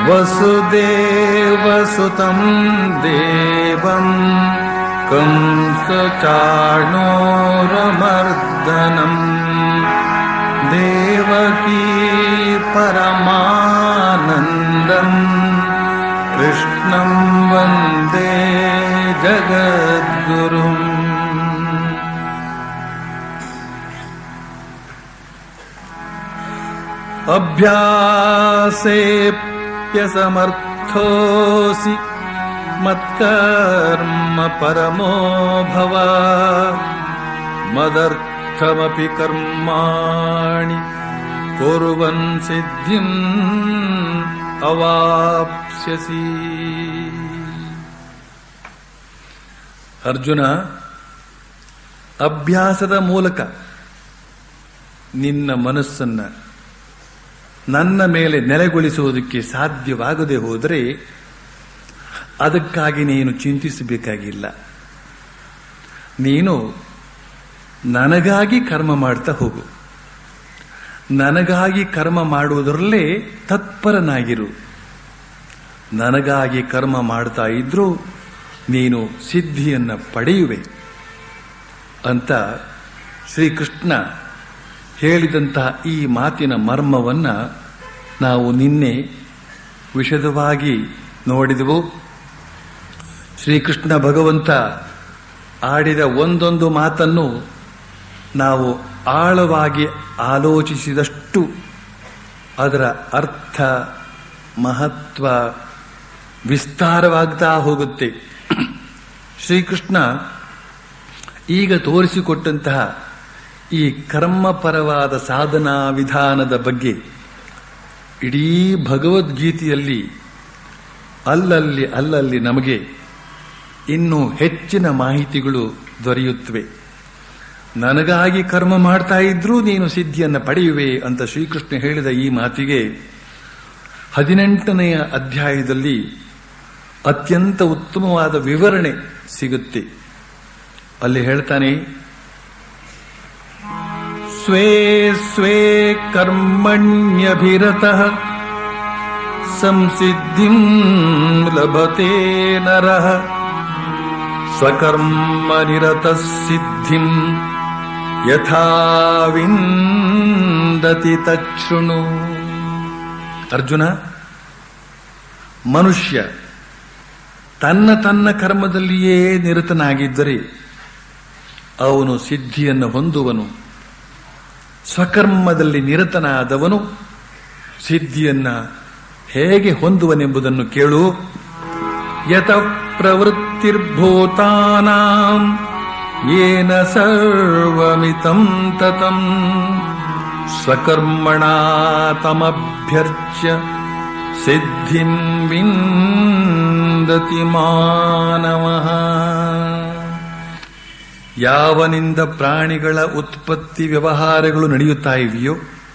वसुदेवसुतं देवम् कंसचाणोरमर्दनम् देवकी परमानन्दम् कृष्णं वन्दे जगद्गुरुम् अभ्यासेऽप्यसमर्थोऽसि मत्कर्म परमो भव मदर्थमपि कर्माणि कुर्वन् सिद्धिम् अवाप्स्यसि ಅರ್ಜುನ ಅಭ್ಯಾಸದ ಮೂಲಕ ನಿನ್ನ ಮನಸ್ಸನ್ನ ನನ್ನ ಮೇಲೆ ನೆಲೆಗೊಳಿಸುವುದಕ್ಕೆ ಸಾಧ್ಯವಾಗದೆ ಹೋದರೆ ಅದಕ್ಕಾಗಿ ನೀನು ಚಿಂತಿಸಬೇಕಾಗಿಲ್ಲ ನೀನು ನನಗಾಗಿ ಕರ್ಮ ಮಾಡ್ತಾ ಹೋಗು ನನಗಾಗಿ ಕರ್ಮ ಮಾಡುವುದರಲ್ಲೇ ತತ್ಪರನಾಗಿರು ನನಗಾಗಿ ಕರ್ಮ ಮಾಡ್ತಾ ಇದ್ರೂ ನೀನು ಸಿದ್ಧಿಯನ್ನ ಪಡೆಯುವೆ ಅಂತ ಶ್ರೀಕೃಷ್ಣ ಹೇಳಿದಂತಹ ಈ ಮಾತಿನ ಮರ್ಮವನ್ನ ನಾವು ನಿನ್ನೆ ವಿಶದವಾಗಿ ನೋಡಿದೆವು ಶ್ರೀಕೃಷ್ಣ ಭಗವಂತ ಆಡಿದ ಒಂದೊಂದು ಮಾತನ್ನು ನಾವು ಆಳವಾಗಿ ಆಲೋಚಿಸಿದಷ್ಟು ಅದರ ಅರ್ಥ ಮಹತ್ವ ವಿಸ್ತಾರವಾಗ್ತಾ ಹೋಗುತ್ತೆ ಶ್ರೀಕೃಷ್ಣ ಈಗ ತೋರಿಸಿಕೊಟ್ಟಂತಹ ಈ ಕರ್ಮಪರವಾದ ಸಾಧನಾ ವಿಧಾನದ ಬಗ್ಗೆ ಇಡೀ ಭಗವದ್ಗೀತೆಯಲ್ಲಿ ಅಲ್ಲಲ್ಲಿ ಅಲ್ಲಲ್ಲಿ ನಮಗೆ ಇನ್ನೂ ಹೆಚ್ಚಿನ ಮಾಹಿತಿಗಳು ದೊರೆಯುತ್ತವೆ ನನಗಾಗಿ ಕರ್ಮ ಮಾಡ್ತಾ ಇದ್ರೂ ನೀನು ಸಿದ್ಧಿಯನ್ನು ಪಡೆಯುವೆ ಅಂತ ಶ್ರೀಕೃಷ್ಣ ಹೇಳಿದ ಈ ಮಾತಿಗೆ ಹದಿನೆಂಟನೆಯ ಅಧ್ಯಾಯದಲ್ಲಿ ಅತ್ಯಂತ ಉತ್ತಮವಾದ ವಿವರಣೆ ಸಿಗುತ್ತೆ ಅಲ್ಲಿ ಹೇಳ್ತಾನೆ ಸ್ವೇ ಸ್ವೇ ಕರ್ಮಣ್ಯಭಿರತಃ ಸಂಸಿದ್ಧಿಂ ಲಭತೆ ನರಃ ಸ್ವಕರ್ಮ ನಿರತ ಸಿದ್ಧಿಂ ಯಥಾ ವಿಂದತಿ ತಚ್ಛೃಣು ಅರ್ಜುನ ಮನುಷ್ಯ ತನ್ನ ತನ್ನ ಕರ್ಮದಲ್ಲಿಯೇ ನಿರತನಾಗಿದ್ದರೆ ಅವನು ಸಿದ್ಧಿಯನ್ನು ಹೊಂದುವನು ಸ್ವಕರ್ಮದಲ್ಲಿ ನಿರತನಾದವನು ಸಿದ್ಧಿಯನ್ನ ಹೇಗೆ ಹೊಂದುವನೆಂಬುದನ್ನು ಕೇಳು ಯತ ಪ್ರವೃತ್ತಿರ್ಭೂತಾನಾಂ ಏನ ಸರ್ವಮಿತಂ ತತಂ ಸ್ವಕರ್ಮಣಾ ತಮಭ್ಯರ್ಚ್ಯ ಸಿದ್ಧಿಂ ವಿಂದತಿ ಮಾನವಃ ಯಾವನಿಂದ ಪ್ರಾಣಿಗಳ ಉತ್ಪತ್ತಿ ವ್ಯವಹಾರಗಳು ನಡೆಯುತ್ತಾ ಇವೆಯೋ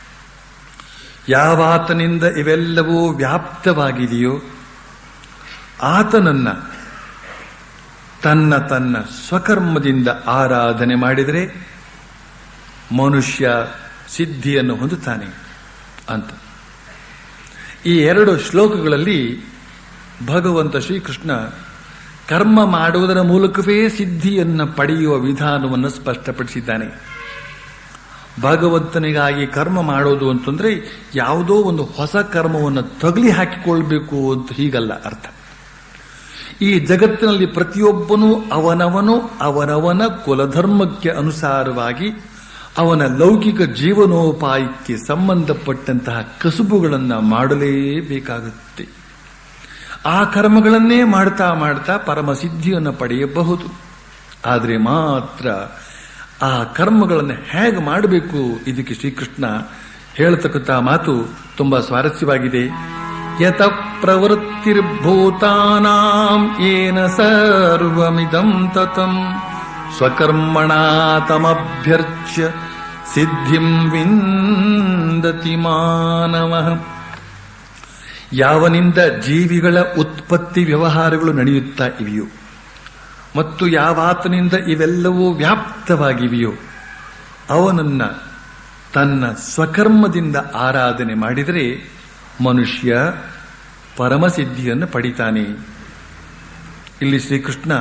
ಯಾವಾತನಿಂದ ಇವೆಲ್ಲವೂ ವ್ಯಾಪ್ತವಾಗಿದೆಯೋ ಆತನನ್ನ ತನ್ನ ತನ್ನ ಸ್ವಕರ್ಮದಿಂದ ಆರಾಧನೆ ಮಾಡಿದರೆ ಮನುಷ್ಯ ಸಿದ್ಧಿಯನ್ನು ಹೊಂದುತ್ತಾನೆ ಅಂತ ಈ ಎರಡು ಶ್ಲೋಕಗಳಲ್ಲಿ ಭಗವಂತ ಶ್ರೀಕೃಷ್ಣ ಕರ್ಮ ಮಾಡುವುದರ ಮೂಲಕವೇ ಸಿದ್ಧಿಯನ್ನು ಪಡೆಯುವ ವಿಧಾನವನ್ನು ಸ್ಪಷ್ಟಪಡಿಸಿದ್ದಾನೆ ಭಗವಂತನಿಗಾಗಿ ಕರ್ಮ ಮಾಡೋದು ಅಂತಂದ್ರೆ ಯಾವುದೋ ಒಂದು ಹೊಸ ಕರ್ಮವನ್ನು ತಗಲಿ ಹಾಕಿಕೊಳ್ಬೇಕು ಅಂತ ಹೀಗಲ್ಲ ಅರ್ಥ ಈ ಜಗತ್ತಿನಲ್ಲಿ ಪ್ರತಿಯೊಬ್ಬನೂ ಅವನವನು ಅವನವನ ಕುಲಧರ್ಮಕ್ಕೆ ಅನುಸಾರವಾಗಿ ಅವನ ಲೌಕಿಕ ಜೀವನೋಪಾಯಕ್ಕೆ ಸಂಬಂಧಪಟ್ಟಂತಹ ಕಸುಬುಗಳನ್ನು ಮಾಡಲೇಬೇಕಾಗುತ್ತೆ ಆ ಕರ್ಮಗಳನ್ನೇ ಮಾಡ್ತಾ ಮಾಡ್ತಾ ಪರಮ ಸಿದ್ಧಿಯನ್ನು ಪಡೆಯಬಹುದು ಆದರೆ ಮಾತ್ರ ಆ ಕರ್ಮಗಳನ್ನು ಹೇಗೆ ಮಾಡಬೇಕು ಇದಕ್ಕೆ ಶ್ರೀಕೃಷ್ಣ ಹೇಳತಕ್ಕಂಥ ಮಾತು ತುಂಬಾ ಸ್ವಾರಸ್ಯವಾಗಿದೆ ಯತ ಪ್ರವೃತ್ತಿರ್ಭೂತಾನಾಂ ಏನ ಸರ್ವಮಿದಂ ತತಂ ಸ್ವಕರ್ಮಣಾ ತಮಭ್ಯರ್ಚ್ಯ ಸಿದ್ಧಿಂ ವಿಂದತಿ ಮಾನವಃ ಯಾವನಿಂದ ಜೀವಿಗಳ ಉತ್ಪತ್ತಿ ವ್ಯವಹಾರಗಳು ನಡೆಯುತ್ತಾ ಇವೆಯೋ ಮತ್ತು ಯಾವಾತನಿಂದ ಇವೆಲ್ಲವೂ ವ್ಯಾಪ್ತವಾಗಿವೆಯೋ ಅವನನ್ನ ತನ್ನ ಸ್ವಕರ್ಮದಿಂದ ಆರಾಧನೆ ಮಾಡಿದರೆ ಮನುಷ್ಯ ಪರಮಸಿದ್ಧಿಯನ್ನು ಪಡಿತಾನೆ ಇಲ್ಲಿ ಶ್ರೀಕೃಷ್ಣ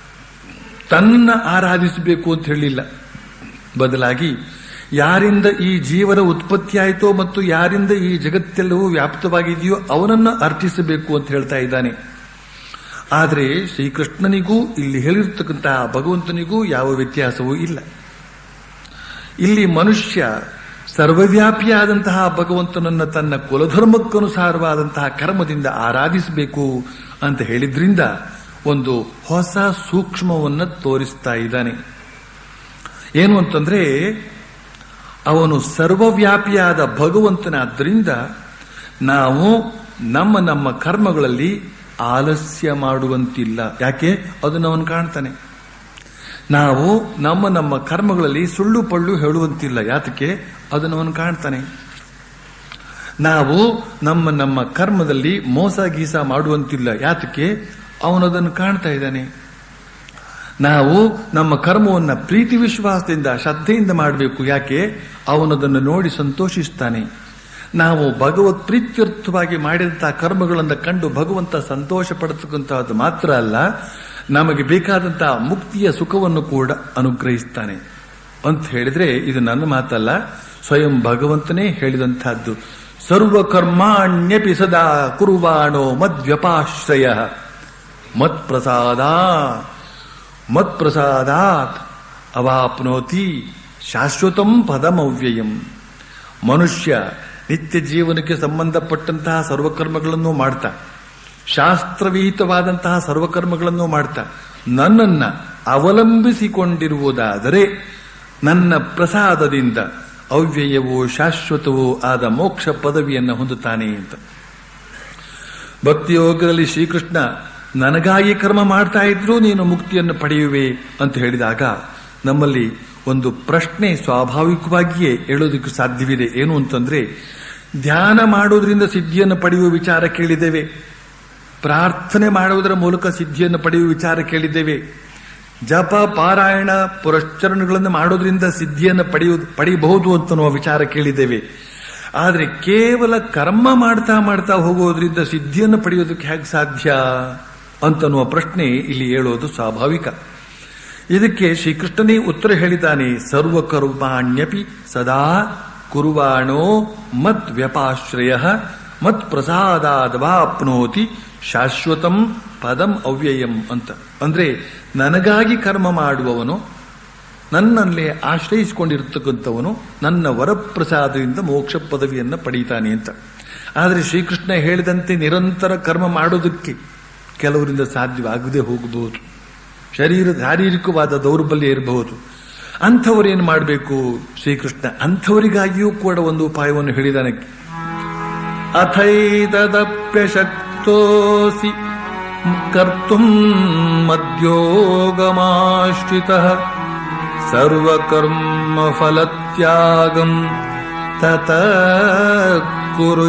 ತನ್ನ ಆರಾಧಿಸಬೇಕು ಅಂತ ಹೇಳಿಲ್ಲ ಬದಲಾಗಿ ಯಾರಿಂದ ಈ ಜೀವನ ಉತ್ಪತ್ತಿ ಆಯಿತೋ ಮತ್ತು ಯಾರಿಂದ ಈ ಜಗತ್ತೆಲ್ಲವೂ ವ್ಯಾಪ್ತವಾಗಿದೆಯೋ ಅವನನ್ನು ಅರ್ಚಿಸಬೇಕು ಅಂತ ಹೇಳ್ತಾ ಇದ್ದಾನೆ ಆದರೆ ಶ್ರೀಕೃಷ್ಣನಿಗೂ ಇಲ್ಲಿ ಹೇಳಿರ್ತಕ್ಕಂತಹ ಭಗವಂತನಿಗೂ ಯಾವ ವ್ಯತ್ಯಾಸವೂ ಇಲ್ಲ ಇಲ್ಲಿ ಮನುಷ್ಯ ಸರ್ವವ್ಯಾಪಿಯಾದಂತಹ ಭಗವಂತನನ್ನು ತನ್ನ ಕುಲಧರ್ಮಕ್ಕನುಸಾರವಾದಂತಹ ಕರ್ಮದಿಂದ ಆರಾಧಿಸಬೇಕು ಅಂತ ಹೇಳಿದ್ರಿಂದ ಒಂದು ಹೊಸ ಸೂಕ್ಷ್ಮವನ್ನು ತೋರಿಸ್ತಾ ಇದ್ದಾನೆ ಏನು ಅಂತಂದ್ರೆ ಅವನು ಸರ್ವವ್ಯಾಪಿಯಾದ ಭಗವಂತನಾದ್ದರಿಂದ ನಾವು ನಮ್ಮ ನಮ್ಮ ಕರ್ಮಗಳಲ್ಲಿ ಆಲಸ್ಯ ಮಾಡುವಂತಿಲ್ಲ ಯಾಕೆ ಅದನ್ನು ಅವನು ಕಾಣ್ತಾನೆ ನಾವು ನಮ್ಮ ನಮ್ಮ ಕರ್ಮಗಳಲ್ಲಿ ಸುಳ್ಳು ಪಳ್ಳು ಹೇಳುವಂತಿಲ್ಲ ಯಾತಕ್ಕೆ ಅದನ್ನು ಅವನು ಕಾಣ್ತಾನೆ ನಾವು ನಮ್ಮ ನಮ್ಮ ಕರ್ಮದಲ್ಲಿ ಮೋಸ ಗೀಸ ಮಾಡುವಂತಿಲ್ಲ ಯಾತಕ್ಕೆ ಅವನದನ್ನು ಕಾಣ್ತಾ ಇದ್ದಾನೆ ನಾವು ನಮ್ಮ ಕರ್ಮವನ್ನು ಪ್ರೀತಿ ವಿಶ್ವಾಸದಿಂದ ಶ್ರದ್ಧೆಯಿಂದ ಮಾಡಬೇಕು ಯಾಕೆ ಅವನದನ್ನು ನೋಡಿ ಸಂತೋಷಿಸ್ತಾನೆ ನಾವು ಭಗವತ್ ಪ್ರೀತ್ಯರ್ಥವಾಗಿ ಮಾಡಿದಂತಹ ಕರ್ಮಗಳನ್ನು ಕಂಡು ಭಗವಂತ ಸಂತೋಷ ಪಡತಕ್ಕಂತಹದ್ದು ಮಾತ್ರ ಅಲ್ಲ ನಮಗೆ ಬೇಕಾದಂತಹ ಮುಕ್ತಿಯ ಸುಖವನ್ನು ಕೂಡ ಅನುಗ್ರಹಿಸ್ತಾನೆ ಅಂತ ಹೇಳಿದ್ರೆ ಇದು ನನ್ನ ಮಾತಲ್ಲ ಸ್ವಯಂ ಭಗವಂತನೇ ಹೇಳಿದಂತಹದ್ದು ಸರ್ವಕರ್ಮಾಣ್ಯಪಿ ಸದಾ ಕುರುವಾಣೋ ಮದ್ವ್ಯಪಾಶ್ರಯ ಮತ್ಪ್ರಸಾದ ಮತ್ಪ್ರಸಾದಾತ್ ಅವಾಪ್ನೋತಿ ಶಾಶ್ವತಂ ಪದಮವ್ಯಯಂ ಮನುಷ್ಯ ನಿತ್ಯ ಜೀವನಕ್ಕೆ ಸಂಬಂಧಪಟ್ಟಂತಹ ಸರ್ವಕರ್ಮಗಳನ್ನು ಮಾಡ್ತಾ ಶಾಸ್ತ್ರವಿಹಿತವಾದಂತಹ ಸರ್ವಕರ್ಮಗಳನ್ನು ಮಾಡ್ತಾ ನನ್ನನ್ನ ಅವಲಂಬಿಸಿಕೊಂಡಿರುವುದಾದರೆ ನನ್ನ ಪ್ರಸಾದದಿಂದ ಅವ್ಯಯವೂ ಶಾಶ್ವತವೂ ಆದ ಮೋಕ್ಷ ಪದವಿಯನ್ನು ಹೊಂದುತ್ತಾನೆ ಅಂತ ಭಕ್ತಿಯೋಗದಲ್ಲಿ ಶ್ರೀಕೃಷ್ಣ ನನಗಾಗಿ ಕರ್ಮ ಮಾಡ್ತಾ ಇದ್ರೂ ನೀನು ಮುಕ್ತಿಯನ್ನು ಪಡೆಯುವೆ ಅಂತ ಹೇಳಿದಾಗ ನಮ್ಮಲ್ಲಿ ಒಂದು ಪ್ರಶ್ನೆ ಸ್ವಾಭಾವಿಕವಾಗಿಯೇ ಹೇಳೋದಕ್ಕೆ ಸಾಧ್ಯವಿದೆ ಏನು ಅಂತಂದ್ರೆ ಧ್ಯಾನ ಮಾಡೋದ್ರಿಂದ ಸಿದ್ಧಿಯನ್ನು ಪಡೆಯುವ ವಿಚಾರ ಕೇಳಿದ್ದೇವೆ ಪ್ರಾರ್ಥನೆ ಮಾಡುವುದರ ಮೂಲಕ ಸಿದ್ಧಿಯನ್ನು ಪಡೆಯುವ ವಿಚಾರ ಕೇಳಿದ್ದೇವೆ ಜಪ ಪಾರಾಯಣ ಪುರಶ್ಚರಣಗಳನ್ನು ಮಾಡೋದ್ರಿಂದ ಸಿದ್ಧಿಯನ್ನು ಪಡೆಯುವುದು ಪಡೆಯಬಹುದು ಅಂತನ್ನುವ ವಿಚಾರ ಕೇಳಿದ್ದೇವೆ ಆದರೆ ಕೇವಲ ಕರ್ಮ ಮಾಡ್ತಾ ಮಾಡ್ತಾ ಹೋಗೋದ್ರಿಂದ ಸಿದ್ಧಿಯನ್ನು ಪಡೆಯೋದಕ್ಕೆ ಹೇಗೆ ಸಾಧ್ಯ ಅಂತನ್ನುವ ಪ್ರಶ್ನೆ ಇಲ್ಲಿ ಹೇಳೋದು ಸ್ವಾಭಾವಿಕ ಇದಕ್ಕೆ ಶ್ರೀಕೃಷ್ಣನೇ ಉತ್ತರ ಹೇಳಿದ್ದಾನೆ ಸರ್ವಕರ್ಮಾಣ್ಯಪಿ ಸದಾ ಕುರುವಾಣೋ ಮತ್ ವ್ಯಪಾಶ್ರಯ ಮತ್ ಪ್ರಸಾದಾದ್ವಾಪ್ನೋತಿ ಶಾಶ್ವತಂ ಪದಂ ಅವ್ಯಯಂ ಅಂತ ಅಂದ್ರೆ ನನಗಾಗಿ ಕರ್ಮ ಮಾಡುವವನು ನನ್ನಲ್ಲೇ ಆಶ್ರಯಿಸಿಕೊಂಡಿರತಕ್ಕಂಥವನು ನನ್ನ ವರಪ್ರಸಾದದಿಂದ ಮೋಕ್ಷ ಪದವಿಯನ್ನು ಪಡೀತಾನೆ ಅಂತ ಆದರೆ ಶ್ರೀಕೃಷ್ಣ ಹೇಳಿದಂತೆ ನಿರಂತರ ಕರ್ಮ ಮಾಡೋದಕ್ಕೆ ಕೆಲವರಿಂದ ಸಾಧ್ಯವಾಗದೆ ಹೋಗಬಹುದು ಶರೀರ ಶಾರೀರಿಕವಾದ ದೌರ್ಬಲ್ಯ ಇರಬಹುದು ಅಂಥವರೇನು ಮಾಡಬೇಕು ಶ್ರೀಕೃಷ್ಣ ಅಂಥವರಿಗಾಗಿಯೂ ಕೂಡ ಒಂದು ಉಪಾಯವನ್ನು ಹೇಳಿದಾನೆ ಅಥೈತದಪ್ಯಶಕ್ತೋಸಿ ಕರ್ತು ಮದ್ಯೋಗಮಾಶ್ರಿತ ಸರ್ವಕರ್ಮ ಫಲತ್ಯಾಗಂ ತತ ಕುರು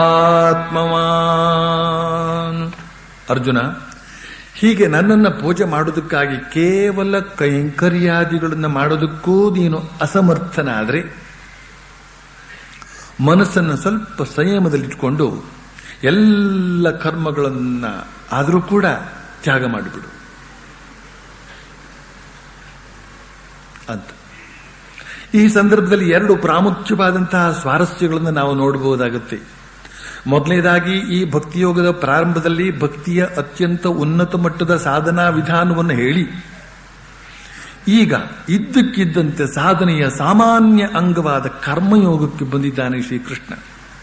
ಯಥಾತ್ಮವಾನ್ ಅರ್ಜುನ ಹೀಗೆ ನನ್ನನ್ನು ಪೂಜೆ ಮಾಡೋದಕ್ಕಾಗಿ ಕೇವಲ ಕೈಂಕರ್ಯಾದಿಗಳನ್ನು ಮಾಡೋದಕ್ಕೂ ನೀನು ಅಸಮರ್ಥನಾದರೆ ಮನಸ್ಸನ್ನು ಸ್ವಲ್ಪ ಸಂಯಮದಲ್ಲಿಟ್ಕೊಂಡು ಎಲ್ಲ ಕರ್ಮಗಳನ್ನ ಆದರೂ ಕೂಡ ತ್ಯಾಗ ಮಾಡಿಬಿಡು ಅಂತ ಈ ಸಂದರ್ಭದಲ್ಲಿ ಎರಡು ಪ್ರಾಮುಖ್ಯವಾದಂತಹ ಸ್ವಾರಸ್ಯಗಳನ್ನು ನಾವು ನೋಡಬಹುದಾಗುತ್ತೆ ಮೊದಲನೇದಾಗಿ ಈ ಭಕ್ತಿಯೋಗದ ಪ್ರಾರಂಭದಲ್ಲಿ ಭಕ್ತಿಯ ಅತ್ಯಂತ ಉನ್ನತ ಮಟ್ಟದ ಸಾಧನಾ ವಿಧಾನವನ್ನು ಹೇಳಿ ಈಗ ಇದ್ದಕ್ಕಿದ್ದಂತೆ ಸಾಧನೆಯ ಸಾಮಾನ್ಯ ಅಂಗವಾದ ಕರ್ಮಯೋಗಕ್ಕೆ ಬಂದಿದ್ದಾನೆ ಶ್ರೀಕೃಷ್ಣ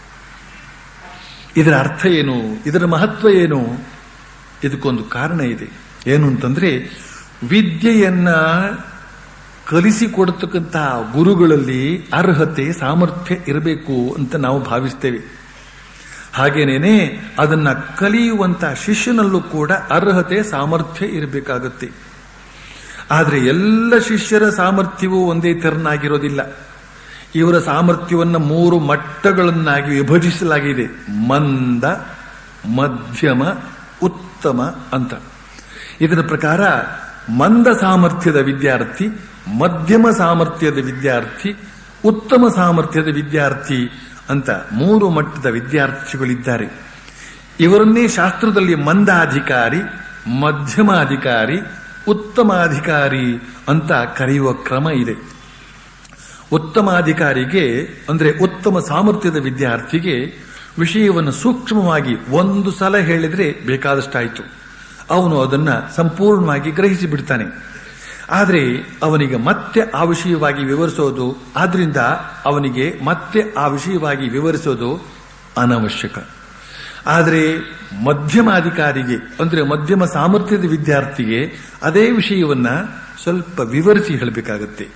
ಇದರ ಅರ್ಥ ಏನು ಇದರ ಮಹತ್ವ ಏನು ಇದಕ್ಕೊಂದು ಕಾರಣ ಇದೆ ಏನು ಅಂತಂದ್ರೆ ವಿದ್ಯೆಯನ್ನ ಕಲಿಸಿಕೊಡತಕ್ಕಂತಹ ಗುರುಗಳಲ್ಲಿ ಅರ್ಹತೆ ಸಾಮರ್ಥ್ಯ ಇರಬೇಕು ಅಂತ ನಾವು ಭಾವಿಸ್ತೇವೆ ಹಾಗೇನೇನೆ ಅದನ್ನ ಕಲಿಯುವಂತ ಶಿಷ್ಯನಲ್ಲೂ ಕೂಡ ಅರ್ಹತೆ ಸಾಮರ್ಥ್ಯ ಇರಬೇಕಾಗುತ್ತೆ ಆದರೆ ಎಲ್ಲ ಶಿಷ್ಯರ ಸಾಮರ್ಥ್ಯವೂ ಒಂದೇ ತೆರನಾಗಿರೋದಿಲ್ಲ ಇವರ ಸಾಮರ್ಥ್ಯವನ್ನು ಮೂರು ಮಟ್ಟಗಳನ್ನಾಗಿ ವಿಭಜಿಸಲಾಗಿದೆ ಮಂದ ಮಧ್ಯಮ ಉತ್ತಮ ಅಂತ ಇದರ ಪ್ರಕಾರ ಮಂದ ಸಾಮರ್ಥ್ಯದ ವಿದ್ಯಾರ್ಥಿ ಮಧ್ಯಮ ಸಾಮರ್ಥ್ಯದ ವಿದ್ಯಾರ್ಥಿ ಉತ್ತಮ ಸಾಮರ್ಥ್ಯದ ವಿದ್ಯಾರ್ಥಿ ಅಂತ ಮೂರು ಮಟ್ಟದ ವಿದ್ಯಾರ್ಥಿಗಳಿದ್ದಾರೆ ಇವರನ್ನೇ ಶಾಸ್ತ್ರದಲ್ಲಿ ಮಂದಾಧಿಕಾರಿ ಮಧ್ಯಮಾಧಿಕಾರಿ ಉತ್ತಮಾಧಿಕಾರಿ ಅಂತ ಕರೆಯುವ ಕ್ರಮ ಇದೆ ಉತ್ತಮಾಧಿಕಾರಿಗೆ ಅಂದ್ರೆ ಉತ್ತಮ ಸಾಮರ್ಥ್ಯದ ವಿದ್ಯಾರ್ಥಿಗೆ ವಿಷಯವನ್ನು ಸೂಕ್ಷ್ಮವಾಗಿ ಒಂದು ಸಲ ಹೇಳಿದ್ರೆ ಬೇಕಾದಷ್ಟಾಯಿತು ಅವನು ಅದನ್ನ ಸಂಪೂರ್ಣವಾಗಿ ಗ್ರಹಿಸಿ ಬಿಡ್ತಾನೆ ಆದರೆ ಅವನಿಗೆ ಮತ್ತೆ ಆ ವಿಷಯವಾಗಿ ವಿವರಿಸೋದು ಆದ್ರಿಂದ ಅವನಿಗೆ ಮತ್ತೆ ಆ ವಿಷಯವಾಗಿ ವಿವರಿಸೋದು ಅನವಶ್ಯಕ ಆದರೆ ಮಧ್ಯಮಾಧಿಕಾರಿಗೆ ಅಂದ್ರೆ ಮಧ್ಯಮ ಸಾಮರ್ಥ್ಯದ ವಿದ್ಯಾರ್ಥಿಗೆ ಅದೇ ವಿಷಯವನ್ನ ಸ್ವಲ್ಪ ವಿವರಿಸಿ ಹೇಳಬೇಕಾಗತ್ತೆ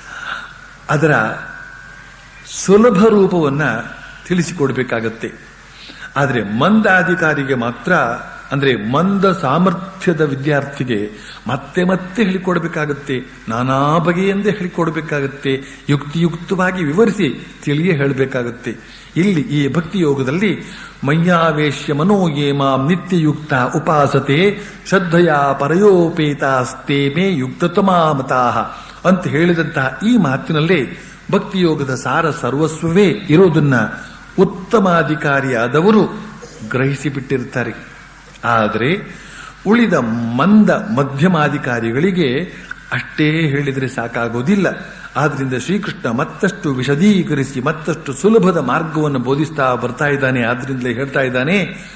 ಅದರ ಸುಲಭ ರೂಪವನ್ನ ತಿಳಿಸಿಕೊಡ್ಬೇಕಾಗತ್ತೆ ಆದರೆ ಮಂದಾಧಿಕಾರಿಗೆ ಮಾತ್ರ ಅಂದ್ರೆ ಮಂದ ಸಾಮರ್ಥ್ಯದ ವಿದ್ಯಾರ್ಥಿಗೆ ಮತ್ತೆ ಮತ್ತೆ ಹೇಳಿಕೊಡ್ಬೇಕಾಗತ್ತೆ ನಾನಾ ಬಗೆಯೆಂದೇ ಹೇಳಿಕೊಡ್ಬೇಕಾಗತ್ತೆ ಯುಕ್ತಿಯುಕ್ತವಾಗಿ ವಿವರಿಸಿ ತಿಳಿಯೇ ಹೇಳಬೇಕಾಗತ್ತೆ ಇಲ್ಲಿ ಈ ಭಕ್ತಿ ಯೋಗದಲ್ಲಿ ಮಯ್ಯಾವೇಶ್ಯ ಮನೋಯೇಮಾಂ ನಿತ್ಯಯುಕ್ತ ಉಪಾಸತೆ ಶ್ರದ್ಧೆಯ ಪರಯೋಪೇತಾಸ್ತೆ ಮೇ ಯುಕ್ತತಮಾಮತಾಹ ಅಂತ ಹೇಳಿದಂತಹ ಈ ಮಾತಿನಲ್ಲೇ ಭಕ್ತಿಯೋಗದ ಸಾರ ಸರ್ವಸ್ವವೇ ಇರೋದನ್ನ ಉತ್ತಮಾಧಿಕಾರಿಯಾದವರು ಗ್ರಹಿಸಿ ಬಿಟ್ಟಿರ್ತಾರೆ ಆದರೆ ಉಳಿದ ಮಂದ ಮಧ್ಯಮಾಧಿಕಾರಿಗಳಿಗೆ ಅಷ್ಟೇ ಹೇಳಿದರೆ ಸಾಕಾಗೋದಿಲ್ಲ ಆದ್ರಿಂದ ಶ್ರೀಕೃಷ್ಣ ಮತ್ತಷ್ಟು ವಿಶದೀಕರಿಸಿ ಮತ್ತಷ್ಟು ಸುಲಭದ ಮಾರ್ಗವನ್ನು ಬೋಧಿಸ್ತಾ ಬರ್ತಾ ಇದ್ದಾನೆ ಆದ್ರಿಂದಲೇ ಹೇಳ್ತಾ ಇದ್ದಾನೆ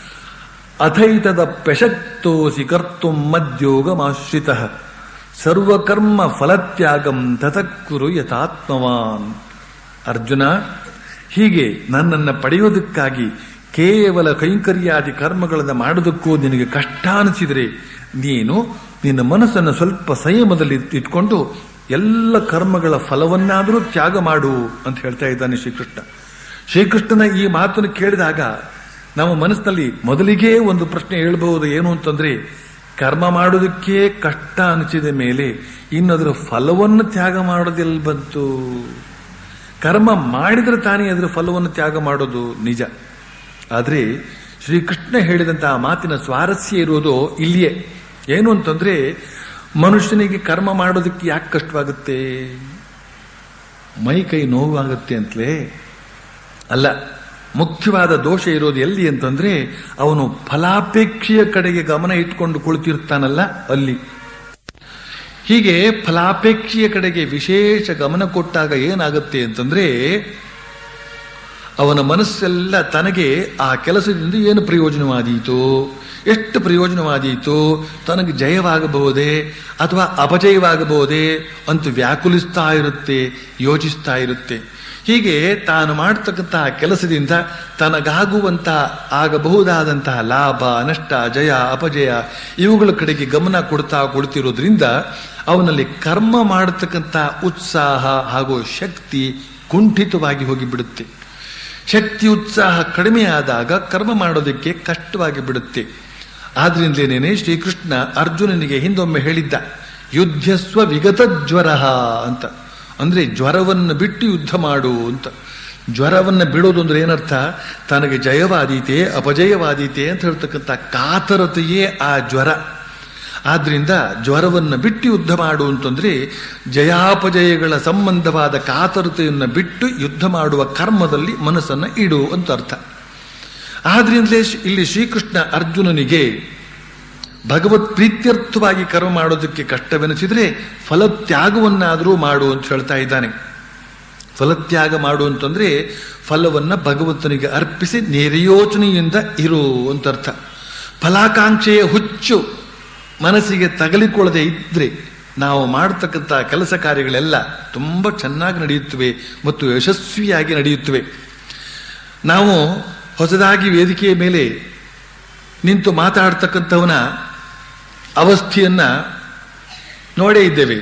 ಅಥೈತದ ಪೆಶಕ್ತೋಸಿ ಕರ್ತು ಮದ್ಯೋಗಮಾಶ್ರಿತ ಸರ್ವಕರ್ಮ ಫಲತ್ಯಾಗಂ ತತಕ್ಕುರು ಯಥಾತ್ಮವಾನ್ ಅರ್ಜುನ ಹೀಗೆ ನನ್ನನ್ನು ಪಡೆಯೋದಕ್ಕಾಗಿ ಕೇವಲ ಕೈಂಕರ್ಯಾದಿ ಕರ್ಮಗಳನ್ನು ಮಾಡೋದಕ್ಕೂ ನಿನಗೆ ಕಷ್ಟ ಅನಿಸಿದರೆ ನೀನು ನಿನ್ನ ಮನಸ್ಸನ್ನು ಸ್ವಲ್ಪ ಸಂಯಮದಲ್ಲಿ ಇಟ್ಕೊಂಡು ಎಲ್ಲ ಕರ್ಮಗಳ ಫಲವನ್ನಾದರೂ ತ್ಯಾಗ ಮಾಡು ಅಂತ ಹೇಳ್ತಾ ಇದ್ದಾನೆ ಶ್ರೀಕೃಷ್ಣ ಶ್ರೀಕೃಷ್ಣನ ಈ ಮಾತನ್ನು ಕೇಳಿದಾಗ ನಮ್ಮ ಮನಸ್ಸಿನಲ್ಲಿ ಮೊದಲಿಗೆ ಒಂದು ಪ್ರಶ್ನೆ ಹೇಳಬಹುದು ಏನು ಅಂತಂದ್ರೆ ಕರ್ಮ ಮಾಡೋದಕ್ಕೆ ಕಷ್ಟ ಅನಿಸಿದ ಮೇಲೆ ಇನ್ನದರ ಫಲವನ್ನು ತ್ಯಾಗ ಮಾಡೋದೆಲ್ಲಿ ಬಂತು ಕರ್ಮ ಮಾಡಿದ್ರೆ ತಾನೇ ಅದರ ಫಲವನ್ನು ತ್ಯಾಗ ಮಾಡೋದು ನಿಜ ಆದರೆ ಶ್ರೀಕೃಷ್ಣ ಹೇಳಿದಂತಹ ಮಾತಿನ ಸ್ವಾರಸ್ಯ ಇರೋದು ಇಲ್ಲಿಯೇ ಏನು ಅಂತಂದ್ರೆ ಮನುಷ್ಯನಿಗೆ ಕರ್ಮ ಮಾಡೋದಕ್ಕೆ ಯಾಕೆ ಕಷ್ಟವಾಗುತ್ತೆ ಮೈ ಕೈ ನೋವಾಗುತ್ತೆ ಅಂತಲೇ ಅಲ್ಲ ಮುಖ್ಯವಾದ ದೋಷ ಇರೋದು ಎಲ್ಲಿ ಅಂತಂದ್ರೆ ಅವನು ಫಲಾಪೇಕ್ಷೆಯ ಕಡೆಗೆ ಗಮನ ಇಟ್ಕೊಂಡು ಕುಳಿತಿರ್ತಾನಲ್ಲ ಅಲ್ಲಿ ಹೀಗೆ ಫಲಾಪೇಕ್ಷೆಯ ಕಡೆಗೆ ವಿಶೇಷ ಗಮನ ಕೊಟ್ಟಾಗ ಏನಾಗುತ್ತೆ ಅಂತಂದ್ರೆ ಅವನ ಮನಸ್ಸೆಲ್ಲ ತನಗೆ ಆ ಕೆಲಸದಿಂದ ಏನು ಪ್ರಯೋಜನವಾದೀತು ಎಷ್ಟು ಪ್ರಯೋಜನವಾದೀತು ತನಗೆ ಜಯವಾಗಬಹುದೇ ಅಥವಾ ಅಪಜಯವಾಗಬಹುದೇ ಅಂತ ವ್ಯಾಕುಲಿಸ್ತಾ ಇರುತ್ತೆ ಯೋಚಿಸ್ತಾ ಇರುತ್ತೆ ಹೀಗೆ ತಾನು ಮಾಡತಕ್ಕಂತಹ ಕೆಲಸದಿಂದ ತನಗಾಗುವಂತಹ ಆಗಬಹುದಾದಂತಹ ಲಾಭ ನಷ್ಟ ಜಯ ಅಪಜಯ ಇವುಗಳ ಕಡೆಗೆ ಗಮನ ಕೊಡ್ತಾ ಕೊಡ್ತಿರೋದ್ರಿಂದ ಅವನಲ್ಲಿ ಕರ್ಮ ಮಾಡತಕ್ಕಂಥ ಉತ್ಸಾಹ ಹಾಗೂ ಶಕ್ತಿ ಕುಂಠಿತವಾಗಿ ಹೋಗಿಬಿಡುತ್ತೆ ಶಕ್ತಿ ಉತ್ಸಾಹ ಕಡಿಮೆ ಆದಾಗ ಕರ್ಮ ಮಾಡೋದಕ್ಕೆ ಕಷ್ಟವಾಗಿ ಬಿಡುತ್ತೆ ಆದ್ರಿಂದಲೇನೇನೆ ಶ್ರೀಕೃಷ್ಣ ಅರ್ಜುನನಿಗೆ ಹಿಂದೊಮ್ಮೆ ಹೇಳಿದ್ದ ಯುದ್ಧಸ್ವ ವಿಗತ ಜ್ವರ ಅಂತ ಅಂದ್ರೆ ಜ್ವರವನ್ನು ಬಿಟ್ಟು ಯುದ್ಧ ಮಾಡು ಅಂತ ಜ್ವರವನ್ನು ಬಿಡೋದು ಅಂದ್ರೆ ಏನರ್ಥ ತನಗೆ ಜಯವಾದೀತೆ ಅಪಜಯವಾದೀತೆ ಅಂತ ಹೇಳ್ತಕ್ಕಂಥ ಕಾತರತೆಯೇ ಆ ಜ್ವರ ಆದ್ರಿಂದ ಜ್ವರವನ್ನು ಬಿಟ್ಟು ಯುದ್ಧ ಮಾಡು ಅಂತಂದ್ರೆ ಜಯಾಪಜಯಗಳ ಸಂಬಂಧವಾದ ಕಾತರತೆಯನ್ನು ಬಿಟ್ಟು ಯುದ್ಧ ಮಾಡುವ ಕರ್ಮದಲ್ಲಿ ಮನಸ್ಸನ್ನು ಇಡು ಅಂತ ಅರ್ಥ ಆದ್ರಿಂದಲೇ ಇಲ್ಲಿ ಶ್ರೀಕೃಷ್ಣ ಅರ್ಜುನನಿಗೆ ಭಗವತ್ ಪ್ರೀತ್ಯರ್ಥವಾಗಿ ಕರ್ಮ ಮಾಡೋದಕ್ಕೆ ಕಷ್ಟವೆನಿಸಿದ್ರೆ ಫಲತ್ಯಾಗವನ್ನಾದರೂ ಮಾಡು ಅಂತ ಹೇಳ್ತಾ ಇದ್ದಾನೆ ಫಲತ್ಯಾಗ ಮಾಡು ಅಂತಂದ್ರೆ ಫಲವನ್ನ ಭಗವಂತನಿಗೆ ಅರ್ಪಿಸಿ ನಿರ್ಯೋಚನೆಯಿಂದ ಇರು ಅಂತ ಅರ್ಥ ಫಲಾಕಾಂಕ್ಷೆಯ ಹುಚ್ಚು ಮನಸ್ಸಿಗೆ ತಗಲಿಕೊಳ್ಳದೆ ಇದ್ರೆ ನಾವು ಮಾಡತಕ್ಕಂಥ ಕೆಲಸ ಕಾರ್ಯಗಳೆಲ್ಲ ತುಂಬಾ ಚೆನ್ನಾಗಿ ನಡೆಯುತ್ತವೆ ಮತ್ತು ಯಶಸ್ವಿಯಾಗಿ ನಡೆಯುತ್ತವೆ ನಾವು ಹೊಸದಾಗಿ ವೇದಿಕೆಯ ಮೇಲೆ ನಿಂತು ಮಾತಾಡ್ತಕ್ಕಂಥವನ ಅವಸ್ಥೆಯನ್ನ ನೋಡೇ ಇದ್ದೇವೆ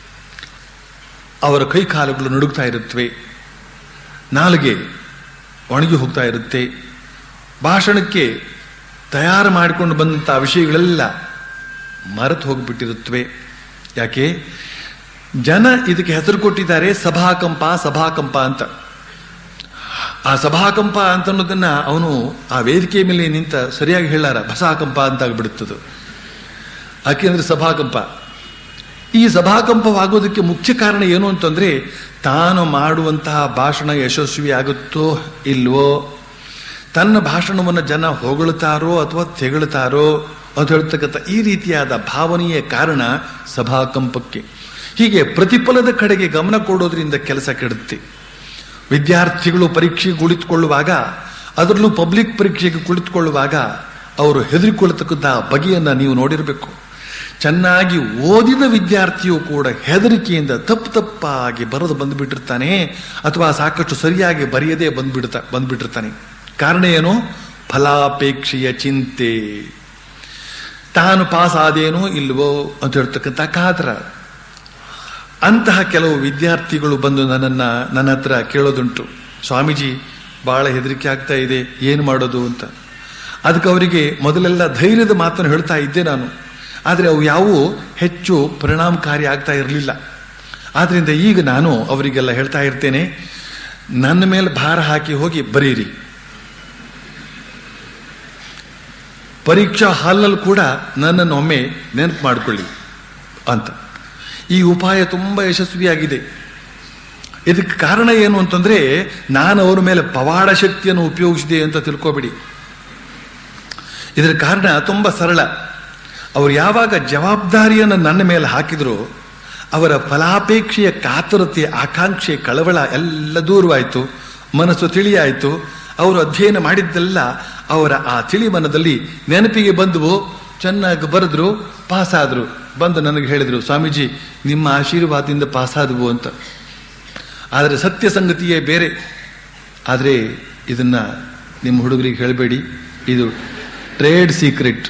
ಅವರ ಕೈ ಕಾಲುಗಳು ನಡುಗ್ತಾ ಇರುತ್ತವೆ ನಾಲಿಗೆ ಒಣಗಿ ಹೋಗ್ತಾ ಇರುತ್ತೆ ಭಾಷಣಕ್ಕೆ ತಯಾರು ಮಾಡಿಕೊಂಡು ಬಂದಂತಹ ವಿಷಯಗಳೆಲ್ಲ ಮರೆತು ಹೋಗಿಬಿಟ್ಟಿರುತ್ತವೆ ಯಾಕೆ ಜನ ಇದಕ್ಕೆ ಹೆಸರು ಕೊಟ್ಟಿದ್ದಾರೆ ಸಭಾಕಂಪ ಸಭಾಕಂಪ ಅಂತ ಆ ಸಭಾಕಂಪ ಅಂತ ಅನ್ನೋದನ್ನ ಅವನು ಆ ವೇದಿಕೆ ಮೇಲೆ ನಿಂತ ಸರಿಯಾಗಿ ಹೇಳಾರ ಭಸಾಕಂಪ ಅಂತ ಆಗ್ಬಿಡುತ್ತದು ಯಾಕೆಂದ್ರೆ ಸಭಾಕಂಪ ಈ ಸಭಾಕಂಪವಾಗೋದಕ್ಕೆ ಮುಖ್ಯ ಕಾರಣ ಏನು ಅಂತಂದ್ರೆ ತಾನು ಮಾಡುವಂತಹ ಭಾಷಣ ಯಶಸ್ವಿ ಆಗುತ್ತೋ ಇಲ್ವೋ ತನ್ನ ಭಾಷಣವನ್ನು ಜನ ಹೊಗಳುತ್ತಾರೋ ಅಥವಾ ತೆಗಳುತ್ತಾರೋ ಅಂತ ಹೇಳ್ತಕ್ಕಂಥ ಈ ರೀತಿಯಾದ ಭಾವನೆಯ ಕಾರಣ ಸಭಾಕಂಪಕ್ಕೆ ಹೀಗೆ ಪ್ರತಿಫಲದ ಕಡೆಗೆ ಗಮನ ಕೊಡೋದ್ರಿಂದ ಕೆಲಸ ಕೆಡುತ್ತೆ ವಿದ್ಯಾರ್ಥಿಗಳು ಪರೀಕ್ಷೆಗೆ ಕುಳಿತುಕೊಳ್ಳುವಾಗ ಅದರಲ್ಲೂ ಪಬ್ಲಿಕ್ ಪರೀಕ್ಷೆಗೆ ಕುಳಿತುಕೊಳ್ಳುವಾಗ ಅವರು ಹೆದರಿಕೊಳ್ಳತಕ್ಕಂಥ ಬಗೆಯನ್ನ ನೀವು ನೋಡಿರಬೇಕು ಚೆನ್ನಾಗಿ ಓದಿದ ವಿದ್ಯಾರ್ಥಿಯು ಕೂಡ ಹೆದರಿಕೆಯಿಂದ ತಪ್ಪು ತಪ್ಪಾಗಿ ಬರೆದು ಬಂದ್ಬಿಟ್ಟಿರ್ತಾನೆ ಅಥವಾ ಸಾಕಷ್ಟು ಸರಿಯಾಗಿ ಬರೆಯದೇ ಬಂದ್ಬಿಡ್ತಾ ಬಂದ್ಬಿಟ್ಟಿರ್ತಾನೆ ಕಾರಣ ಏನು ಫಲಾಪೇಕ್ಷೆಯ ಚಿಂತೆ ತಾನು ಪಾಸ್ ಆದೇನೋ ಇಲ್ವೋ ಅಂತ ಹೇಳ್ತಕ್ಕಂಥ ಕಾತರ ಅಂತಹ ಕೆಲವು ವಿದ್ಯಾರ್ಥಿಗಳು ಬಂದು ನನ್ನನ್ನ ನನ್ನ ಹತ್ರ ಕೇಳೋದುಂಟು ಸ್ವಾಮೀಜಿ ಬಹಳ ಹೆದರಿಕೆ ಆಗ್ತಾ ಇದೆ ಏನು ಮಾಡೋದು ಅಂತ ಅದಕ್ಕೆ ಅವರಿಗೆ ಮೊದಲೆಲ್ಲ ಧೈರ್ಯದ ಮಾತನ್ನು ಹೇಳ್ತಾ ಇದ್ದೆ ನಾನು ಆದರೆ ಅವು ಯಾವುವು ಹೆಚ್ಚು ಪರಿಣಾಮಕಾರಿ ಆಗ್ತಾ ಇರಲಿಲ್ಲ ಆದ್ರಿಂದ ಈಗ ನಾನು ಅವರಿಗೆಲ್ಲ ಹೇಳ್ತಾ ಇರ್ತೇನೆ ನನ್ನ ಮೇಲೆ ಭಾರ ಹಾಕಿ ಹೋಗಿ ಬರೀರಿ ಪರೀಕ್ಷಾ ಹಾಲ್ನಲ್ಲಿ ಕೂಡ ನನ್ನನ್ನು ಒಮ್ಮೆ ನೆನಪು ಮಾಡಿಕೊಳ್ಳಿ ಅಂತ ಈ ಉಪಾಯ ತುಂಬಾ ಯಶಸ್ವಿಯಾಗಿದೆ ಇದಕ್ಕೆ ಕಾರಣ ಏನು ಅಂತಂದ್ರೆ ನಾನು ಅವರ ಮೇಲೆ ಪವಾಡ ಶಕ್ತಿಯನ್ನು ಉಪಯೋಗಿಸಿದೆ ಅಂತ ತಿಳ್ಕೊಬೇಡಿ ಇದರ ಕಾರಣ ತುಂಬಾ ಸರಳ ಅವರು ಯಾವಾಗ ಜವಾಬ್ದಾರಿಯನ್ನು ನನ್ನ ಮೇಲೆ ಹಾಕಿದ್ರು ಅವರ ಫಲಾಪೇಕ್ಷೆಯ ಕಾತರತೆ ಆಕಾಂಕ್ಷೆ ಕಳವಳ ಎಲ್ಲ ದೂರವಾಯಿತು ಮನಸ್ಸು ತಿಳಿಯಾಯಿತು ಅವರು ಅಧ್ಯಯನ ಮಾಡಿದ್ದೆಲ್ಲ ಅವರ ಆ ತಿಳಿಮನದಲ್ಲಿ ನೆನಪಿಗೆ ಬಂದವು ಚೆನ್ನಾಗಿ ಬರೆದ್ರು ಪಾಸಾದ್ರು ಬಂದು ನನಗೆ ಹೇಳಿದ್ರು ಸ್ವಾಮೀಜಿ ನಿಮ್ಮ ಆಶೀರ್ವಾದದಿಂದ ಪಾಸಾದವು ಅಂತ ಆದರೆ ಸತ್ಯ ಸಂಗತಿಯೇ ಬೇರೆ ಆದರೆ ಇದನ್ನ ನಿಮ್ಮ ಹುಡುಗರಿಗೆ ಹೇಳಬೇಡಿ ಇದು ಟ್ರೇಡ್ ಸೀಕ್ರೆಟ್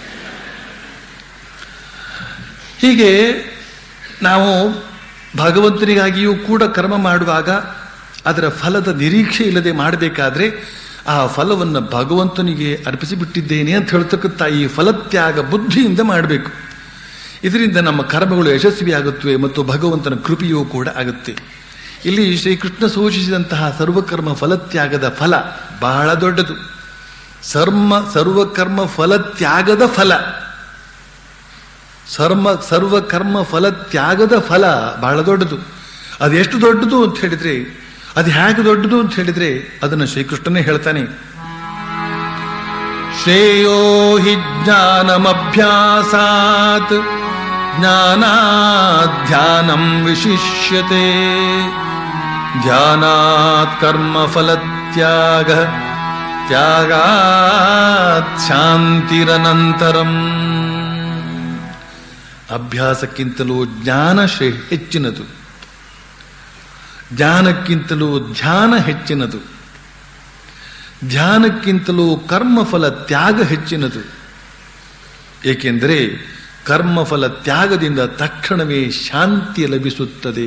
ಹೀಗೆ ನಾವು ಭಗವಂತನಿಗಾಗಿಯೂ ಕೂಡ ಕರ್ಮ ಮಾಡುವಾಗ ಅದರ ಫಲದ ನಿರೀಕ್ಷೆ ಇಲ್ಲದೆ ಮಾಡಬೇಕಾದ್ರೆ ಆ ಫಲವನ್ನು ಭಗವಂತನಿಗೆ ಅರ್ಪಿಸಿಬಿಟ್ಟಿದ್ದೇನೆ ಅಂತ ಹೇಳ್ತಕ್ಕಂಥ ಈ ಫಲತ್ಯಾಗ ಬುದ್ಧಿಯಿಂದ ಮಾಡಬೇಕು ಇದರಿಂದ ನಮ್ಮ ಕರ್ಮಗಳು ಯಶಸ್ವಿಯಾಗುತ್ತವೆ ಮತ್ತು ಭಗವಂತನ ಕೃಪೆಯೂ ಕೂಡ ಆಗುತ್ತೆ ಇಲ್ಲಿ ಶ್ರೀಕೃಷ್ಣ ಸೂಚಿಸಿದಂತಹ ಸರ್ವಕರ್ಮ ಫಲತ್ಯಾಗದ ಫಲ ಬಹಳ ದೊಡ್ಡದು ಸರ್ಮ ಸರ್ವಕರ್ಮ ಫಲತ್ಯಾಗದ ಫಲ ಸರ್ಮ ಸರ್ವಕರ್ಮ ಫಲತ್ಯಾಗದ ಫಲ ಬಹಳ ದೊಡ್ಡದು ಅದು ಎಷ್ಟು ದೊಡ್ಡದು ಅಂತ ಹೇಳಿದ್ರೆ ಅದು ಹೇಗೆ ದೊಡ್ಡದು ಅಂತ ಹೇಳಿದ್ರೆ ಅದನ್ನು ಶ್ರೀಕೃಷ್ಣನೇ ಹೇಳ್ತಾನೆ ಶ್ರೇಯೋ ಹಿ ಜ್ಞಾನಮಭ್ಯಾಸಾತ್ ಜ್ಞಾನಾಧ್ಯಾನಂ ವಿಶಿಷ್ಯತೆ ಧ್ಯಾನಾತ್ ಕರ್ಮ ಫಲತ್ಯಾಗ ತ್ಯಾಗಾತ್ ಶಾಂತಿರನಂತರಂ ಅಭ್ಯಾಸಕ್ಕಿಂತಲೂ ಜ್ಞಾನ ಶ್ರೇ ಹೆಚ್ಚಿನದು ಜ್ಞಾನಕ್ಕಿಂತಲೂ ಧ್ಯಾನ ಹೆಚ್ಚಿನದು ಧ್ಯಾನಕ್ಕಿಂತಲೂ ಕರ್ಮಫಲ ತ್ಯಾಗ ಹೆಚ್ಚಿನದು ಏಕೆಂದರೆ ಕರ್ಮಫಲ ತ್ಯಾಗದಿಂದ ತಕ್ಷಣವೇ ಶಾಂತಿ ಲಭಿಸುತ್ತದೆ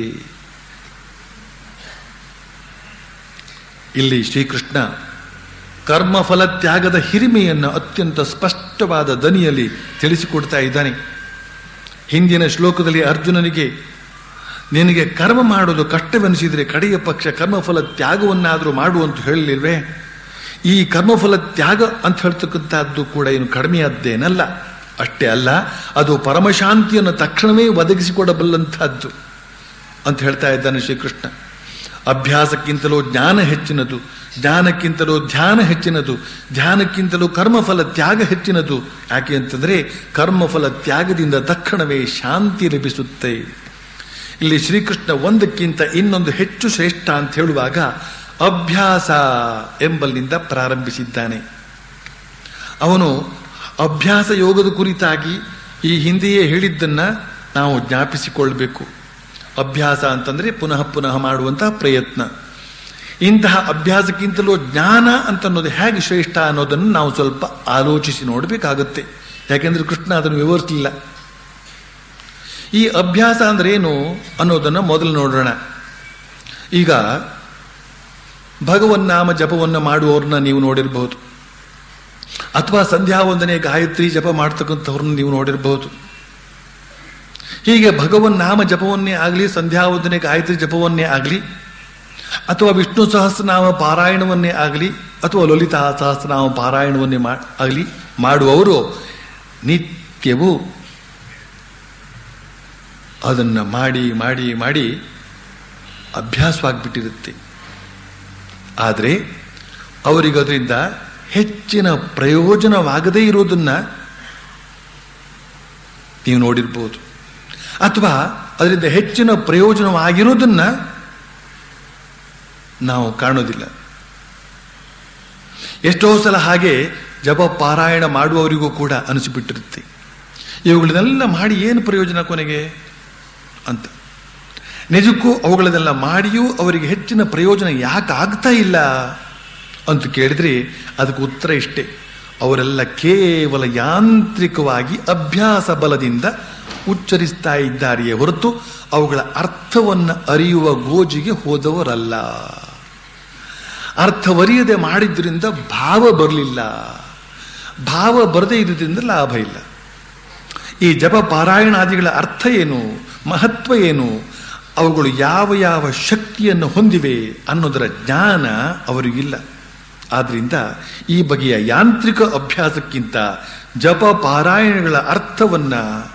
ಇಲ್ಲಿ ಶ್ರೀಕೃಷ್ಣ ಕರ್ಮಫಲ ತ್ಯಾಗದ ಹಿರಿಮೆಯನ್ನು ಅತ್ಯಂತ ಸ್ಪಷ್ಟವಾದ ದನಿಯಲ್ಲಿ ತಿಳಿಸಿಕೊಡ್ತಾ ಇದ್ದಾನೆ ಹಿಂದಿನ ಶ್ಲೋಕದಲ್ಲಿ ಅರ್ಜುನನಿಗೆ ನಿನಗೆ ಕರ್ಮ ಮಾಡೋದು ಕಷ್ಟವೆನಿಸಿದರೆ ಕಡೆಯ ಪಕ್ಷ ಕರ್ಮಫಲ ತ್ಯಾಗವನ್ನಾದರೂ ಮಾಡು ಅಂತ ಹೇಳಲಿಲ್ವೇ ಈ ಕರ್ಮಫಲ ತ್ಯಾಗ ಅಂತ ಹೇಳ್ತಕ್ಕಂಥದ್ದು ಕೂಡ ಏನು ಕಡಿಮೆಯಾದ್ದೇನಲ್ಲ ಅಷ್ಟೇ ಅಲ್ಲ ಅದು ಪರಮಶಾಂತಿಯನ್ನು ತಕ್ಷಣವೇ ಒದಗಿಸಿಕೊಡಬಲ್ಲಂತಹದ್ದು ಅಂತ ಹೇಳ್ತಾ ಇದ್ದಾನೆ ಶ್ರೀಕೃಷ್ಣ ಅಭ್ಯಾಸಕ್ಕಿಂತಲೂ ಜ್ಞಾನ ಹೆಚ್ಚಿನದು ಜ್ಞಾನಕ್ಕಿಂತಲೂ ಧ್ಯಾನ ಹೆಚ್ಚಿನದು ಧ್ಯಾನಕ್ಕಿಂತಲೂ ಕರ್ಮಫಲ ತ್ಯಾಗ ಹೆಚ್ಚಿನದು ಯಾಕೆ ಅಂತಂದ್ರೆ ಕರ್ಮಫಲ ತ್ಯಾಗದಿಂದ ತಕ್ಷಣವೇ ಶಾಂತಿ ಲಭಿಸುತ್ತೆ ಇಲ್ಲಿ ಶ್ರೀಕೃಷ್ಣ ಒಂದಕ್ಕಿಂತ ಇನ್ನೊಂದು ಹೆಚ್ಚು ಶ್ರೇಷ್ಠ ಅಂತ ಹೇಳುವಾಗ ಅಭ್ಯಾಸ ಎಂಬಲ್ಲಿಂದ ಪ್ರಾರಂಭಿಸಿದ್ದಾನೆ ಅವನು ಅಭ್ಯಾಸ ಯೋಗದ ಕುರಿತಾಗಿ ಈ ಹಿಂದೆಯೇ ಹೇಳಿದ್ದನ್ನ ನಾವು ಜ್ಞಾಪಿಸಿಕೊಳ್ಬೇಕು ಅಭ್ಯಾಸ ಅಂತಂದ್ರೆ ಪುನಃ ಪುನಃ ಮಾಡುವಂತಹ ಪ್ರಯತ್ನ ಇಂತಹ ಅಭ್ಯಾಸಕ್ಕಿಂತಲೂ ಜ್ಞಾನ ಅಂತ ಅನ್ನೋದು ಹೇಗೆ ಶ್ರೇಷ್ಠ ಅನ್ನೋದನ್ನು ನಾವು ಸ್ವಲ್ಪ ಆಲೋಚಿಸಿ ನೋಡಬೇಕಾಗುತ್ತೆ ಯಾಕೆಂದ್ರೆ ಕೃಷ್ಣ ಅದನ್ನು ವಿವರಿಸಲಿಲ್ಲ ಈ ಅಭ್ಯಾಸ ಅಂದ್ರೆ ಏನು ಅನ್ನೋದನ್ನು ಮೊದಲು ನೋಡೋಣ ಈಗ ಭಗವನ್ನಾಮ ಜಪವನ್ನು ಮಾಡುವವ್ರನ್ನ ನೀವು ನೋಡಿರಬಹುದು ಅಥವಾ ಸಂಧ್ಯಾ ವಂದನೆ ಗಾಯತ್ರಿ ಜಪ ಮಾಡ್ತಕ್ಕಂಥವ್ರನ್ನ ನೀವು ನೋಡಿರಬಹುದು ಹೀಗೆ ಭಗವನ್ ನಾಮ ಜಪವನ್ನೇ ಆಗಲಿ ಸಂಧ್ಯಾ ವಂದನೆ ಗಾಯತ್ರಿ ಜಪವನ್ನೇ ಆಗಲಿ ಅಥವಾ ವಿಷ್ಣು ಸಹಸ್ರನಾಮ ಪಾರಾಯಣವನ್ನೇ ಆಗಲಿ ಅಥವಾ ಲಲಿತಾ ಸಹಸ್ರನಾಮ ಪಾರಾಯಣವನ್ನೇ ಆಗಲಿ ಮಾಡುವವರು ನಿತ್ಯವೂ ಅದನ್ನು ಮಾಡಿ ಮಾಡಿ ಮಾಡಿ ಅಭ್ಯಾಸವಾಗಿಬಿಟ್ಟಿರುತ್ತೆ ಆದರೆ ಅವರಿಗೆ ಅದರಿಂದ ಹೆಚ್ಚಿನ ಪ್ರಯೋಜನವಾಗದೇ ಇರೋದನ್ನ ನೀವು ನೋಡಿರ್ಬೋದು ಅಥವಾ ಅದರಿಂದ ಹೆಚ್ಚಿನ ಪ್ರಯೋಜನವಾಗಿರೋದನ್ನ ನಾವು ಕಾಣೋದಿಲ್ಲ ಎಷ್ಟೋ ಸಲ ಹಾಗೆ ಜಪ ಪಾರಾಯಣ ಮಾಡುವವರಿಗೂ ಕೂಡ ಅನಿಸಿಬಿಟ್ಟಿರುತ್ತೆ ಇವುಗಳನ್ನೆಲ್ಲ ಮಾಡಿ ಏನು ಪ್ರಯೋಜನ ಕೊನೆಗೆ ಅಂತ ನಿಜಕ್ಕೂ ಅವುಗಳನ್ನೆಲ್ಲ ಮಾಡಿಯೂ ಅವರಿಗೆ ಹೆಚ್ಚಿನ ಪ್ರಯೋಜನ ಯಾಕೆ ಆಗ್ತಾ ಇಲ್ಲ ಅಂತ ಕೇಳಿದ್ರೆ ಅದಕ್ಕೆ ಉತ್ತರ ಇಷ್ಟೇ ಅವರೆಲ್ಲ ಕೇವಲ ಯಾಂತ್ರಿಕವಾಗಿ ಅಭ್ಯಾಸ ಬಲದಿಂದ ಉಚ್ಚರಿಸ್ತಾ ಇದ್ದಾರೆಯೇ ಹೊರತು ಅವುಗಳ ಅರ್ಥವನ್ನು ಅರಿಯುವ ಗೋಜಿಗೆ ಹೋದವರಲ್ಲ ಅರ್ಥವರಿಯದೆ ಮಾಡಿದ್ರಿಂದ ಭಾವ ಬರಲಿಲ್ಲ ಭಾವ ಬರದೇ ಇದ್ರಿಂದ ಲಾಭ ಇಲ್ಲ ಈ ಜಪ ಪಾರಾಯಣಾದಿಗಳ ಅರ್ಥ ಏನು ಮಹತ್ವ ಏನು ಅವುಗಳು ಯಾವ ಯಾವ ಶಕ್ತಿಯನ್ನು ಹೊಂದಿವೆ ಅನ್ನೋದರ ಜ್ಞಾನ ಅವರಿಗಿಲ್ಲ ಆದ್ರಿಂದ ಈ ಬಗೆಯ ಯಾಂತ್ರಿಕ ಅಭ್ಯಾಸಕ್ಕಿಂತ ಜಪ ಪಾರಾಯಣಗಳ ಅರ್ಥವನ್ನ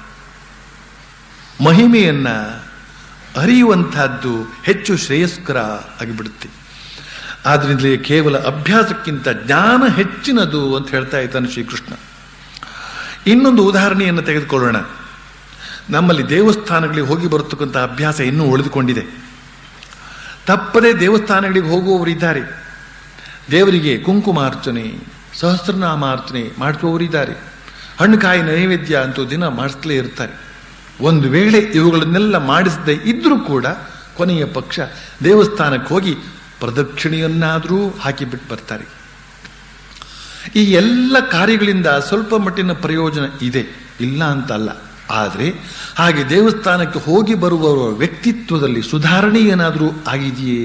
ಮಹಿಮೆಯನ್ನ ಅರಿಯುವಂತಹದ್ದು ಹೆಚ್ಚು ಶ್ರೇಯಸ್ಕರ ಆಗಿಬಿಡುತ್ತೆ ಆದ್ರಿಂದಲೇ ಕೇವಲ ಅಭ್ಯಾಸಕ್ಕಿಂತ ಜ್ಞಾನ ಹೆಚ್ಚಿನದು ಅಂತ ಹೇಳ್ತಾ ಇದ್ದಾನೆ ಶ್ರೀಕೃಷ್ಣ ಇನ್ನೊಂದು ಉದಾಹರಣೆಯನ್ನು ತೆಗೆದುಕೊಳ್ಳೋಣ ನಮ್ಮಲ್ಲಿ ದೇವಸ್ಥಾನಗಳಿಗೆ ಹೋಗಿ ಬರತಕ್ಕಂಥ ಅಭ್ಯಾಸ ಇನ್ನೂ ಉಳಿದುಕೊಂಡಿದೆ ತಪ್ಪದೇ ದೇವಸ್ಥಾನಗಳಿಗೆ ಹೋಗುವವರಿದ್ದಾರೆ ದೇವರಿಗೆ ಕುಂಕುಮಾರ್ಚನೆ ಸಹಸ್ರನಾಮಾರ್ಚನೆ ಮಾಡಿಸುವವರಿದ್ದಾರೆ ಹಣ್ಣುಕಾಯಿ ನೈವೇದ್ಯ ಅಂತೂ ದಿನ ಮಾಡಿಸ್ಲೇ ಇರ್ತಾರೆ ಒಂದು ವೇಳೆ ಇವುಗಳನ್ನೆಲ್ಲ ಮಾಡಿಸದೇ ಇದ್ರೂ ಕೂಡ ಕೊನೆಯ ಪಕ್ಷ ದೇವಸ್ಥಾನಕ್ಕೆ ಹೋಗಿ ಪ್ರದಕ್ಷಿಣೆಯನ್ನಾದರೂ ಹಾಕಿಬಿಟ್ಟು ಬರ್ತಾರೆ ಈ ಎಲ್ಲ ಕಾರ್ಯಗಳಿಂದ ಸ್ವಲ್ಪ ಮಟ್ಟಿನ ಪ್ರಯೋಜನ ಇದೆ ಇಲ್ಲ ಅಂತಲ್ಲ ಆದರೆ ಹಾಗೆ ದೇವಸ್ಥಾನಕ್ಕೆ ಹೋಗಿ ಬರುವವರ ವ್ಯಕ್ತಿತ್ವದಲ್ಲಿ ಸುಧಾರಣೆ ಏನಾದರೂ ಆಗಿದೆಯೇ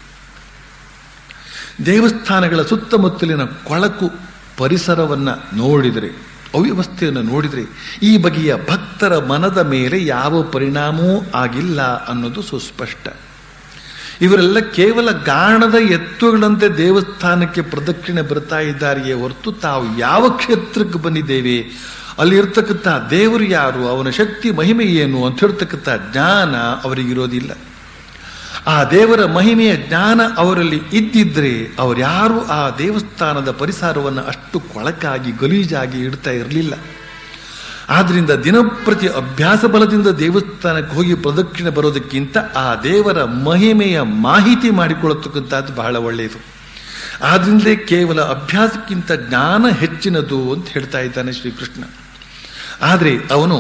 ದೇವಸ್ಥಾನಗಳ ಸುತ್ತಮುತ್ತಲಿನ ಕೊಳಕು ಪರಿಸರವನ್ನ ನೋಡಿದರೆ ಅವ್ಯವಸ್ಥೆಯನ್ನು ನೋಡಿದರೆ ಈ ಬಗೆಯ ಭಕ್ತರ ಮನದ ಮೇಲೆ ಯಾವ ಪರಿಣಾಮವೂ ಆಗಿಲ್ಲ ಅನ್ನೋದು ಸುಸ್ಪಷ್ಟ ಇವರೆಲ್ಲ ಕೇವಲ ಗಾಣದ ಎತ್ತುಗಳಂತೆ ದೇವಸ್ಥಾನಕ್ಕೆ ಪ್ರದಕ್ಷಿಣೆ ಬರ್ತಾ ಇದ್ದಾರೆಯೇ ಹೊರತು ತಾವು ಯಾವ ಕ್ಷೇತ್ರಕ್ಕೆ ಬಂದಿದ್ದೇವೆ ಅಲ್ಲಿ ಇರ್ತಕ್ಕಂಥ ದೇವರು ಯಾರು ಅವನ ಶಕ್ತಿ ಮಹಿಮೆ ಏನು ಅಂತ ಹೇಳ್ತಕ್ಕಂಥ ಜ್ಞಾನ ಅವರಿಗಿರೋದಿಲ್ಲ ಆ ದೇವರ ಮಹಿಮೆಯ ಜ್ಞಾನ ಅವರಲ್ಲಿ ಇದ್ದಿದ್ರೆ ಅವರ್ಯಾರು ಆ ದೇವಸ್ಥಾನದ ಪರಿಸರವನ್ನು ಅಷ್ಟು ಕೊಳಕಾಗಿ ಗಲೀಜಾಗಿ ಇಡ್ತಾ ಇರಲಿಲ್ಲ ಆದ್ರಿಂದ ದಿನಪ್ರತಿ ಅಭ್ಯಾಸ ಬಲದಿಂದ ದೇವಸ್ಥಾನಕ್ಕೆ ಹೋಗಿ ಪ್ರದಕ್ಷಿಣೆ ಬರೋದಕ್ಕಿಂತ ಆ ದೇವರ ಮಹಿಮೆಯ ಮಾಹಿತಿ ಮಾಡಿಕೊಳ್ಳತಕ್ಕಂಥದ್ದು ಬಹಳ ಒಳ್ಳೆಯದು ಆದ್ರಿಂದಲೇ ಕೇವಲ ಅಭ್ಯಾಸಕ್ಕಿಂತ ಜ್ಞಾನ ಹೆಚ್ಚಿನದು ಅಂತ ಹೇಳ್ತಾ ಇದ್ದಾನೆ ಶ್ರೀಕೃಷ್ಣ ಆದರೆ ಅವನು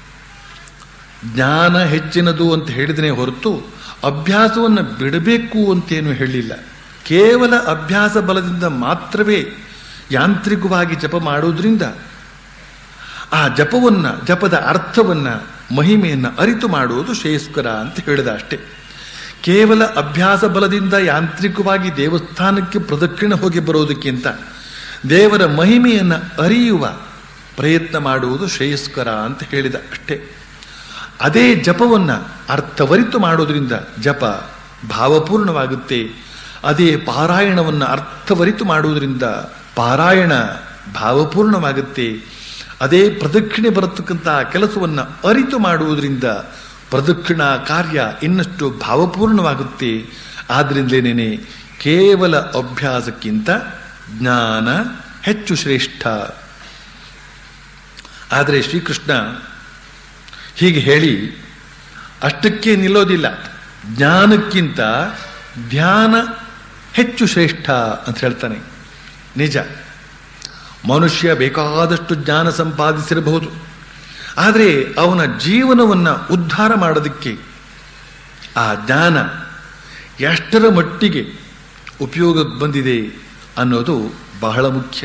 ಜ್ಞಾನ ಹೆಚ್ಚಿನದು ಅಂತ ಹೇಳಿದನೇ ಹೊರತು ಅಭ್ಯಾಸವನ್ನು ಬಿಡಬೇಕು ಅಂತೇನು ಹೇಳಿಲ್ಲ ಕೇವಲ ಅಭ್ಯಾಸ ಬಲದಿಂದ ಮಾತ್ರವೇ ಯಾಂತ್ರಿಕವಾಗಿ ಜಪ ಮಾಡೋದ್ರಿಂದ ಆ ಜಪವನ್ನ ಜಪದ ಅರ್ಥವನ್ನ ಮಹಿಮೆಯನ್ನ ಅರಿತು ಮಾಡುವುದು ಶ್ರೇಯಸ್ಕರ ಅಂತ ಹೇಳಿದ ಅಷ್ಟೇ ಕೇವಲ ಅಭ್ಯಾಸ ಬಲದಿಂದ ಯಾಂತ್ರಿಕವಾಗಿ ದೇವಸ್ಥಾನಕ್ಕೆ ಪ್ರದಕ್ಷಿಣೆ ಹೋಗಿ ಬರೋದಕ್ಕಿಂತ ದೇವರ ಮಹಿಮೆಯನ್ನ ಅರಿಯುವ ಪ್ರಯತ್ನ ಮಾಡುವುದು ಶ್ರೇಯಸ್ಕರ ಅಂತ ಹೇಳಿದ ಅಷ್ಟೇ ಅದೇ ಜಪವನ್ನ ಅರ್ಥವರಿತು ಮಾಡೋದ್ರಿಂದ ಜಪ ಭಾವಪೂರ್ಣವಾಗುತ್ತೆ ಅದೇ ಪಾರಾಯಣವನ್ನು ಅರ್ಥವರಿತು ಮಾಡುವುದರಿಂದ ಪಾರಾಯಣ ಭಾವಪೂರ್ಣವಾಗುತ್ತೆ ಅದೇ ಪ್ರದಕ್ಷಿಣೆ ಬರತಕ್ಕಂಥ ಕೆಲಸವನ್ನು ಅರಿತು ಮಾಡುವುದರಿಂದ ಪ್ರದಕ್ಷಿಣಾ ಕಾರ್ಯ ಇನ್ನಷ್ಟು ಭಾವಪೂರ್ಣವಾಗುತ್ತೆ ಆದ್ರಿಂದಲೇನೆ ಕೇವಲ ಅಭ್ಯಾಸಕ್ಕಿಂತ ಜ್ಞಾನ ಹೆಚ್ಚು ಶ್ರೇಷ್ಠ ಆದರೆ ಶ್ರೀಕೃಷ್ಣ ಹೀಗೆ ಹೇಳಿ ಅಷ್ಟಕ್ಕೆ ನಿಲ್ಲೋದಿಲ್ಲ ಜ್ಞಾನಕ್ಕಿಂತ ಧ್ಯಾನ ಹೆಚ್ಚು ಶ್ರೇಷ್ಠ ಅಂತ ಹೇಳ್ತಾನೆ ನಿಜ ಮನುಷ್ಯ ಬೇಕಾದಷ್ಟು ಜ್ಞಾನ ಸಂಪಾದಿಸಿರಬಹುದು ಆದರೆ ಅವನ ಜೀವನವನ್ನು ಉದ್ಧಾರ ಮಾಡೋದಕ್ಕೆ ಆ ಜ್ಞಾನ ಎಷ್ಟರ ಮಟ್ಟಿಗೆ ಉಪಯೋಗಕ್ಕೆ ಬಂದಿದೆ ಅನ್ನೋದು ಬಹಳ ಮುಖ್ಯ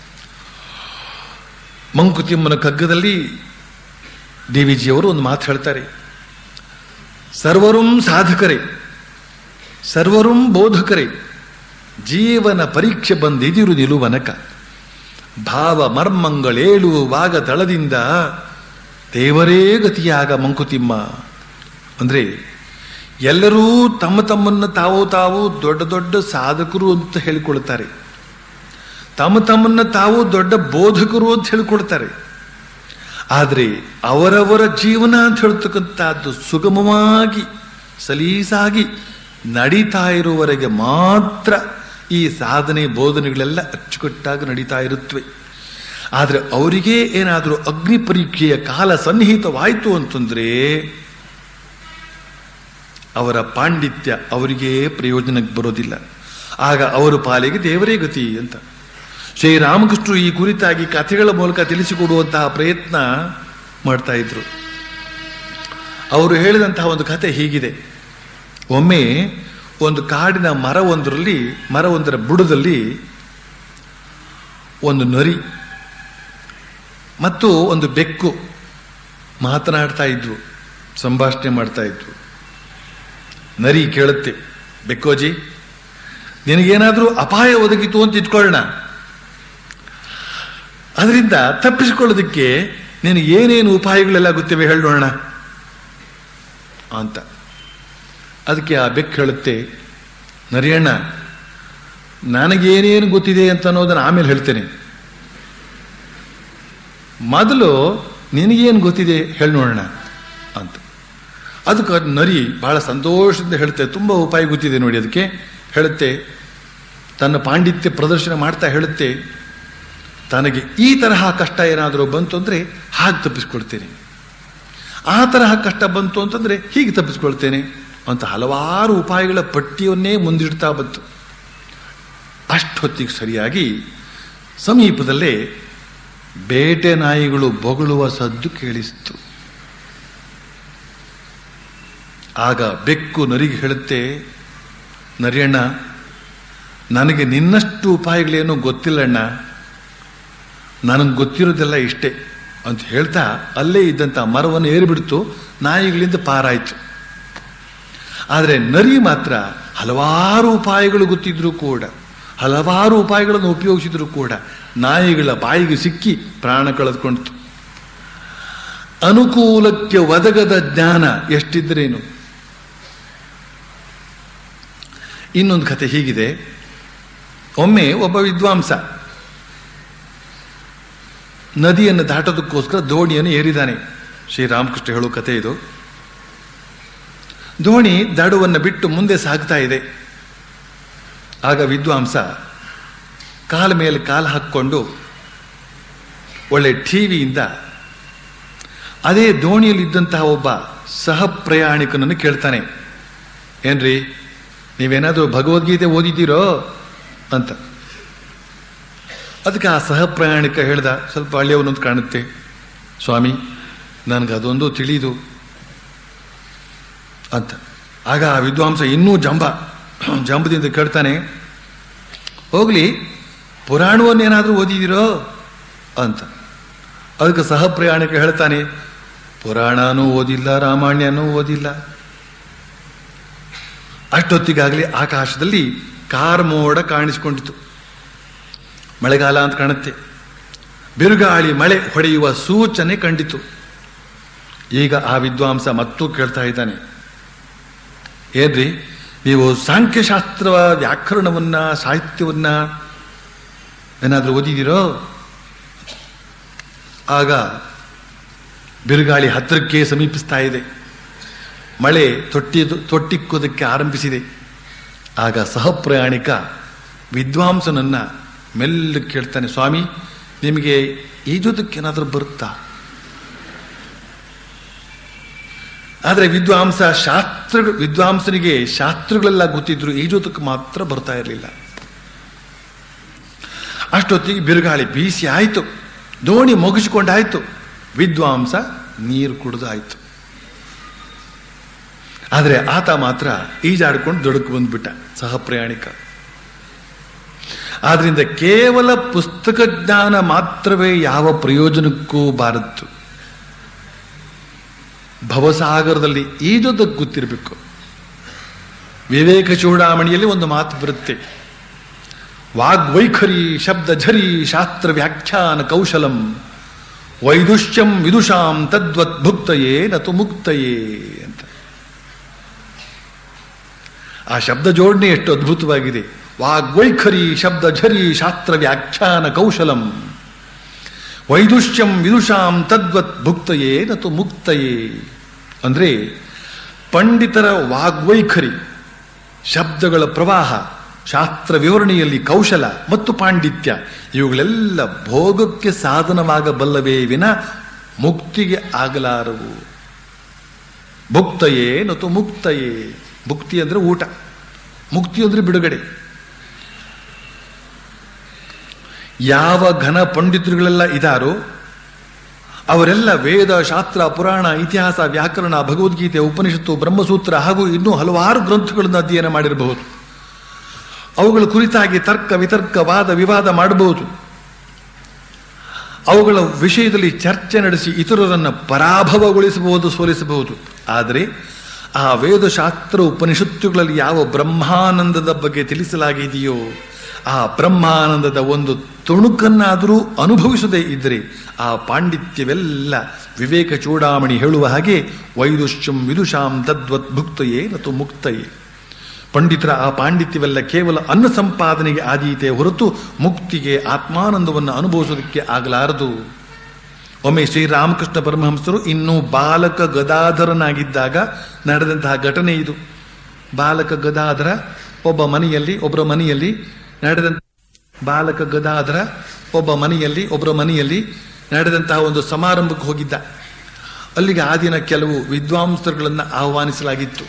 ಮಂಕುತಿಮ್ಮನ ಕಗ್ಗದಲ್ಲಿ ಡಿ ವಿ ಜಿಯವರು ಒಂದು ಮಾತು ಹೇಳ್ತಾರೆ ಸರ್ವರುಂ ಸಾಧಕರೇ ಸರ್ವರುಂ ಬೋಧಕರೇ ಜೀವನ ಪರೀಕ್ಷೆ ಬಂದಿದಿರು ನಿಲುವನಕ ಭಾವ ಮರ್ಮಂಗಳೇಳುವಾಗ ತಳದಿಂದ ದೇವರೇ ಗತಿಯಾಗ ಮಂಕುತಿಮ್ಮ ಅಂದ್ರೆ ಎಲ್ಲರೂ ತಮ್ಮ ತಮ್ಮನ್ನು ತಾವು ತಾವು ದೊಡ್ಡ ದೊಡ್ಡ ಸಾಧಕರು ಅಂತ ಹೇಳಿಕೊಳ್ತಾರೆ ತಮ್ಮ ತಮ್ಮನ್ನ ತಾವು ದೊಡ್ಡ ಬೋಧಕರು ಅಂತ ಹೇಳಿಕೊಳ್ತಾರೆ ಆದರೆ ಅವರವರ ಜೀವನ ಅಂತ ಹೇಳ್ತಕ್ಕಂಥದ್ದು ಸುಗಮವಾಗಿ ಸಲೀಸಾಗಿ ನಡೀತಾ ಇರುವವರೆಗೆ ಮಾತ್ರ ಈ ಸಾಧನೆ ಬೋಧನೆಗಳೆಲ್ಲ ಅಚ್ಚುಕಟ್ಟಾಗಿ ನಡೀತಾ ಇರುತ್ತವೆ ಆದರೆ ಅವರಿಗೇ ಏನಾದರೂ ಅಗ್ನಿ ಪರೀಕ್ಷೆಯ ಕಾಲ ಸನ್ನಿಹಿತವಾಯಿತು ಅಂತಂದ್ರೆ ಅವರ ಪಾಂಡಿತ್ಯ ಅವರಿಗೇ ಪ್ರಯೋಜನಕ್ಕೆ ಬರೋದಿಲ್ಲ ಆಗ ಅವರ ಪಾಲಿಗೆ ದೇವರೇ ಗತಿ ಅಂತ ಶ್ರೀರಾಮಕೃಷ್ಣರು ಈ ಕುರಿತಾಗಿ ಕಥೆಗಳ ಮೂಲಕ ತಿಳಿಸಿಕೊಡುವಂತಹ ಪ್ರಯತ್ನ ಮಾಡ್ತಾ ಇದ್ರು ಅವರು ಹೇಳಿದಂತಹ ಒಂದು ಕಥೆ ಹೀಗಿದೆ ಒಮ್ಮೆ ಒಂದು ಕಾಡಿನ ಮರವೊಂದರಲ್ಲಿ ಮರವೊಂದರ ಬುಡದಲ್ಲಿ ಒಂದು ನರಿ ಮತ್ತು ಒಂದು ಬೆಕ್ಕು ಮಾತನಾಡ್ತಾ ಇದ್ವು ಸಂಭಾಷಣೆ ಮಾಡ್ತಾ ಇದ್ವು ನರಿ ಕೇಳುತ್ತೆ ಬೆಕ್ಕೋಜಿ ನಿನಗೇನಾದ್ರೂ ಅಪಾಯ ಒದಗಿತು ಅಂತ ಇಟ್ಕೊಳ್ಳೋಣ ಅದರಿಂದ ತಪ್ಪಿಸಿಕೊಳ್ಳೋದಕ್ಕೆ ನಿನಗೆ ಏನೇನು ಉಪಾಯಗಳೆಲ್ಲ ಗೊತ್ತಿವೆ ಹೇಳೋಣ ಅಂತ ಅದಕ್ಕೆ ಆ ಬೆಕ್ಕು ಹೇಳುತ್ತೆ ನರಿಯಣ್ಣ ನನಗೇನೇನು ಗೊತ್ತಿದೆ ಅಂತ ಅನ್ನೋದನ್ನ ಆಮೇಲೆ ಹೇಳ್ತೇನೆ ಮೊದಲು ನಿನಗೇನು ಗೊತ್ತಿದೆ ಹೇಳಿ ನೋಡೋಣ ಅಂತ ಅದಕ್ಕೆ ನರಿ ಬಹಳ ಸಂತೋಷದಿಂದ ಹೇಳುತ್ತೆ ತುಂಬ ಉಪಾಯ ಗೊತ್ತಿದೆ ನೋಡಿ ಅದಕ್ಕೆ ಹೇಳುತ್ತೆ ತನ್ನ ಪಾಂಡಿತ್ಯ ಪ್ರದರ್ಶನ ಮಾಡ್ತಾ ಹೇಳುತ್ತೆ ತನಗೆ ಈ ತರಹ ಕಷ್ಟ ಏನಾದರೂ ಬಂತು ಅಂದರೆ ಹಾಗೆ ತಪ್ಪಿಸ್ಕೊಳ್ತೇನೆ ಆ ತರಹ ಕಷ್ಟ ಬಂತು ಅಂತಂದ್ರೆ ಹೀಗೆ ತಪ್ಪಿಸ್ಕೊಳ್ತೇನೆ ಅಂತ ಹಲವಾರು ಉಪಾಯಗಳ ಪಟ್ಟಿಯನ್ನೇ ಮುಂದಿಡ್ತಾ ಬಂತು ಅಷ್ಟೊತ್ತಿಗೆ ಸರಿಯಾಗಿ ಸಮೀಪದಲ್ಲೇ ಬೇಟೆ ನಾಯಿಗಳು ಬೊಗಳುವ ಸದ್ದು ಕೇಳಿಸಿತು ಆಗ ಬೆಕ್ಕು ನರಿಗೆ ಹೇಳುತ್ತೆ ನರಿಯಣ್ಣ ನನಗೆ ನಿನ್ನಷ್ಟು ಉಪಾಯಗಳೇನೂ ಗೊತ್ತಿಲ್ಲಣ್ಣ ನನಗೆ ಗೊತ್ತಿರೋದೆಲ್ಲ ಇಷ್ಟೇ ಅಂತ ಹೇಳ್ತಾ ಅಲ್ಲೇ ಇದ್ದಂಥ ಮರವನ್ನು ಏರಿಬಿಡ್ತು ನಾಯಿಗಳಿಂದ ಪಾರಾಯಿತು ಆದರೆ ನರಿ ಮಾತ್ರ ಹಲವಾರು ಉಪಾಯಗಳು ಗೊತ್ತಿದ್ರು ಕೂಡ ಹಲವಾರು ಉಪಾಯಗಳನ್ನು ಉಪಯೋಗಿಸಿದ್ರು ಕೂಡ ನಾಯಿಗಳ ಬಾಯಿಗೆ ಸಿಕ್ಕಿ ಪ್ರಾಣ ಕಳೆದುಕೊಂಡಿತು ಅನುಕೂಲಕ್ಕೆ ಒದಗದ ಜ್ಞಾನ ಎಷ್ಟಿದ್ರೇನು ಇನ್ನೊಂದು ಕಥೆ ಹೀಗಿದೆ ಒಮ್ಮೆ ಒಬ್ಬ ವಿದ್ವಾಂಸ ನದಿಯನ್ನು ದಾಟೋದಕ್ಕೋಸ್ಕರ ದೋಣಿಯನ್ನು ಏರಿದಾನೆ ಶ್ರೀರಾಮಕೃಷ್ಣ ಹೇಳೋ ಕಥೆ ಇದು ದೋಣಿ ದಡವನ್ನು ಬಿಟ್ಟು ಮುಂದೆ ಸಾಗ್ತಾ ಇದೆ ಆಗ ವಿದ್ವಾಂಸ ಕಾಲ ಮೇಲೆ ಕಾಲು ಹಾಕ್ಕೊಂಡು ಒಳ್ಳೆ ಟಿವಿಯಿಂದ ಅದೇ ದೋಣಿಯಲ್ಲಿದ್ದಂತಹ ಒಬ್ಬ ಸಹ ಪ್ರಯಾಣಿಕನನ್ನು ಕೇಳ್ತಾನೆ ಏನ್ರಿ ನೀವೇನಾದರೂ ಭಗವದ್ಗೀತೆ ಓದಿದ್ದೀರೋ ಅಂತ ಅದಕ್ಕೆ ಆ ಸಹ ಪ್ರಯಾಣಿಕ ಹೇಳ್ದ ಸ್ವಲ್ಪ ಹಳ್ಳಿಯವನಂತ ಕಾಣುತ್ತೆ ಸ್ವಾಮಿ ನನಗೆ ಅದೊಂದು ತಿಳಿದು ಅಂತ ಆಗ ಆ ವಿದ್ವಾಂಸ ಇನ್ನೂ ಜಂಬ ಜಂಬದಿಂದ ಕೇಳ್ತಾನೆ ಹೋಗ್ಲಿ ಪುರಾಣವನ್ನೇನಾದ್ರೂ ಓದಿದಿರೋ ಅಂತ ಅದಕ್ಕೆ ಸಹ ಪ್ರಯಾಣಿಕ ಹೇಳ್ತಾನೆ ಪುರಾಣನೂ ಓದಿಲ್ಲ ರಾಮಾಯಣನೂ ಓದಿಲ್ಲ ಅಷ್ಟೊತ್ತಿಗಾಗಲಿ ಆಕಾಶದಲ್ಲಿ ಕಾರ್ಮೋಡ ಕಾಣಿಸಿಕೊಂಡಿತು ಮಳೆಗಾಲ ಅಂತ ಕಾಣುತ್ತೆ ಬಿರುಗಾಳಿ ಮಳೆ ಹೊಡೆಯುವ ಸೂಚನೆ ಕಂಡಿತು ಈಗ ಆ ವಿದ್ವಾಂಸ ಮತ್ತೂ ಕೇಳ್ತಾ ಇದ್ದಾನೆ ಏನ್ರಿ ನೀವು ಸಾಂಖ್ಯಶಾಸ್ತ್ರ ವ್ಯಾಕರಣವನ್ನ ಸಾಹಿತ್ಯವನ್ನ ಏನಾದ್ರೂ ಓದಿದಿರೋ ಆಗ ಬಿರುಗಾಳಿ ಹತ್ತಿರಕ್ಕೆ ಸಮೀಪಿಸ್ತಾ ಇದೆ ಮಳೆ ತೊಟ್ಟಿ ತೊಟ್ಟಿಕ್ಕೋದಕ್ಕೆ ಆರಂಭಿಸಿದೆ ಆಗ ಸಹ ಪ್ರಯಾಣಿಕ ವಿದ್ವಾಂಸನನ್ನ ಮೆಲ್ಲ ಕೇಳ್ತಾನೆ ಸ್ವಾಮಿ ನಿಮಗೆ ಈಜೋದಕ್ಕೇನಾದ್ರೂ ಬರುತ್ತಾ ಆದರೆ ವಿದ್ವಾಂಸ ಶಾಸ್ತ್ರ ವಿದ್ವಾಂಸನಿಗೆ ಶಾಸ್ತ್ರಗಳೆಲ್ಲ ಗೊತ್ತಿದ್ರು ಈಜೋದಕ್ಕೆ ಮಾತ್ರ ಬರ್ತಾ ಇರಲಿಲ್ಲ ಅಷ್ಟೊತ್ತಿಗೆ ಬಿರುಗಾಳಿ ಬೀಸಿ ಆಯಿತು ದೋಣಿ ಮುಗಿಸಿಕೊಂಡಾಯ್ತು ವಿದ್ವಾಂಸ ನೀರು ಕುಡಿದಾಯ್ತು ಆದರೆ ಆತ ಮಾತ್ರ ಈಜಾಡ್ಕೊಂಡು ದೊಡಕು ಬಂದ್ಬಿಟ್ಟ ಸಹ ಪ್ರಯಾಣಿಕ ಆದ್ರಿಂದ ಕೇವಲ ಪುಸ್ತಕ ಜ್ಞಾನ ಮಾತ್ರವೇ ಯಾವ ಪ್ರಯೋಜನಕ್ಕೂ ಬಾರದ್ದು ಭವಸಾಗರದಲ್ಲಿ ಈಜೋದಕ್ಕೆ ಗೊತ್ತಿರಬೇಕು ವಿವೇಕ ಚೂಡಾಮಣಿಯಲ್ಲಿ ಒಂದು ಮಾತು ಬರುತ್ತೆ ವಾಗ್ವೈಖರಿ ಶಬ್ದ ಝರಿ ಶಾಸ್ತ್ರ ವ್ಯಾಖ್ಯಾನ ಕೌಶಲಂ ವೈದುಷ್ಯಂ ವಿದುಷಾಂ ತದ್ವತ್ ಭುಕ್ತಯೇ ನತು ಮುಕ್ತಯೇ ಅಂತ ಆ ಶಬ್ದ ಜೋಡಣೆ ಎಷ್ಟು ಅದ್ಭುತವಾಗಿದೆ ವಾಗ್ವೈಖರಿ ಶಬ್ದ ಝರಿ ಶಾಸ್ತ್ರ ವ್ಯಾಖ್ಯಾನ ಕೌಶಲಂ ವೈದುಷ್ಯಂ ವಿದುಷಾಂ ತದ್ವತ್ ಭುಕ್ತಯೇ ನತು ಮುಕ್ತಯೇ ಅಂದ್ರೆ ಪಂಡಿತರ ವಾಗ್ವೈಖರಿ ಶಬ್ದಗಳ ಪ್ರವಾಹ ಶಾಸ್ತ್ರ ವಿವರಣೆಯಲ್ಲಿ ಕೌಶಲ ಮತ್ತು ಪಾಂಡಿತ್ಯ ಇವುಗಳೆಲ್ಲ ಭೋಗಕ್ಕೆ ಸಾಧನವಾಗಬಲ್ಲವೇ ವಿನ ಮುಕ್ತಿಗೆ ಆಗಲಾರವು ಭುಕ್ತಯೇ ನತು ಮುಕ್ತಯೇ ಭುಕ್ತಿ ಅಂದ್ರೆ ಊಟ ಮುಕ್ತಿ ಅಂದ್ರೆ ಬಿಡುಗಡೆ ಯಾವ ಘನ ಪಂಡಿತರುಗಳೆಲ್ಲ ಇದಾರೋ ಅವರೆಲ್ಲ ವೇದ ಶಾಸ್ತ್ರ ಪುರಾಣ ಇತಿಹಾಸ ವ್ಯಾಕರಣ ಭಗವದ್ಗೀತೆ ಉಪನಿಷತ್ತು ಬ್ರಹ್ಮಸೂತ್ರ ಹಾಗೂ ಇನ್ನೂ ಹಲವಾರು ಗ್ರಂಥಗಳನ್ನು ಅಧ್ಯಯನ ಮಾಡಿರಬಹುದು ಅವುಗಳ ಕುರಿತಾಗಿ ತರ್ಕ ವಿತರ್ಕ ವಾದ ವಿವಾದ ಮಾಡಬಹುದು ಅವುಗಳ ವಿಷಯದಲ್ಲಿ ಚರ್ಚೆ ನಡೆಸಿ ಇತರರನ್ನು ಪರಾಭವಗೊಳಿಸಬಹುದು ಸೋಲಿಸಬಹುದು ಆದರೆ ಆ ವೇದಶಾಸ್ತ್ರ ಉಪನಿಷತ್ತುಗಳಲ್ಲಿ ಯಾವ ಬ್ರಹ್ಮಾನಂದದ ಬಗ್ಗೆ ತಿಳಿಸಲಾಗಿದೆಯೋ ಆ ಬ್ರಹ್ಮಾನಂದದ ಒಂದು ತುಣುಕನ್ನಾದರೂ ಅನುಭವಿಸದೇ ಇದ್ದರೆ ಆ ಪಾಂಡಿತ್ಯವೆಲ್ಲ ವಿವೇಕ ಚೂಡಾಮಣಿ ಹೇಳುವ ಹಾಗೆ ವೈದುಷ್ಯಂ ವಿದುಷಾಂ ತದ್ವತ್ ಭುಕ್ತಯೇ ನತು ಮುಕ್ತಯೇ ಪಂಡಿತರ ಆ ಪಾಂಡಿತ್ಯವೆಲ್ಲ ಕೇವಲ ಅನ್ನ ಸಂಪಾದನೆಗೆ ಆದೀತೆ ಹೊರತು ಮುಕ್ತಿಗೆ ಆತ್ಮಾನಂದವನ್ನು ಅನುಭವಿಸೋದಕ್ಕೆ ಆಗಲಾರದು ಒಮ್ಮೆ ಶ್ರೀರಾಮಕೃಷ್ಣ ಪರಮಹಂಸರು ಇನ್ನೂ ಬಾಲಕ ಗದಾಧರನಾಗಿದ್ದಾಗ ನಡೆದಂತಹ ಘಟನೆ ಇದು ಬಾಲಕ ಗದಾಧರ ಒಬ್ಬ ಮನೆಯಲ್ಲಿ ಒಬ್ಬರ ಮನೆಯಲ್ಲಿ ನಡೆದಂತ ಬಾಲಕ ಗದಾಧರ ಒಬ್ಬ ಮನೆಯಲ್ಲಿ ಒಬ್ಬರ ಮನೆಯಲ್ಲಿ ನಡೆದಂತಹ ಒಂದು ಸಮಾರಂಭಕ್ಕೆ ಹೋಗಿದ್ದ ಅಲ್ಲಿಗೆ ಆ ದಿನ ಕೆಲವು ವಿದ್ವಾಂಸರುಗಳನ್ನು ಆಹ್ವಾನಿಸಲಾಗಿತ್ತು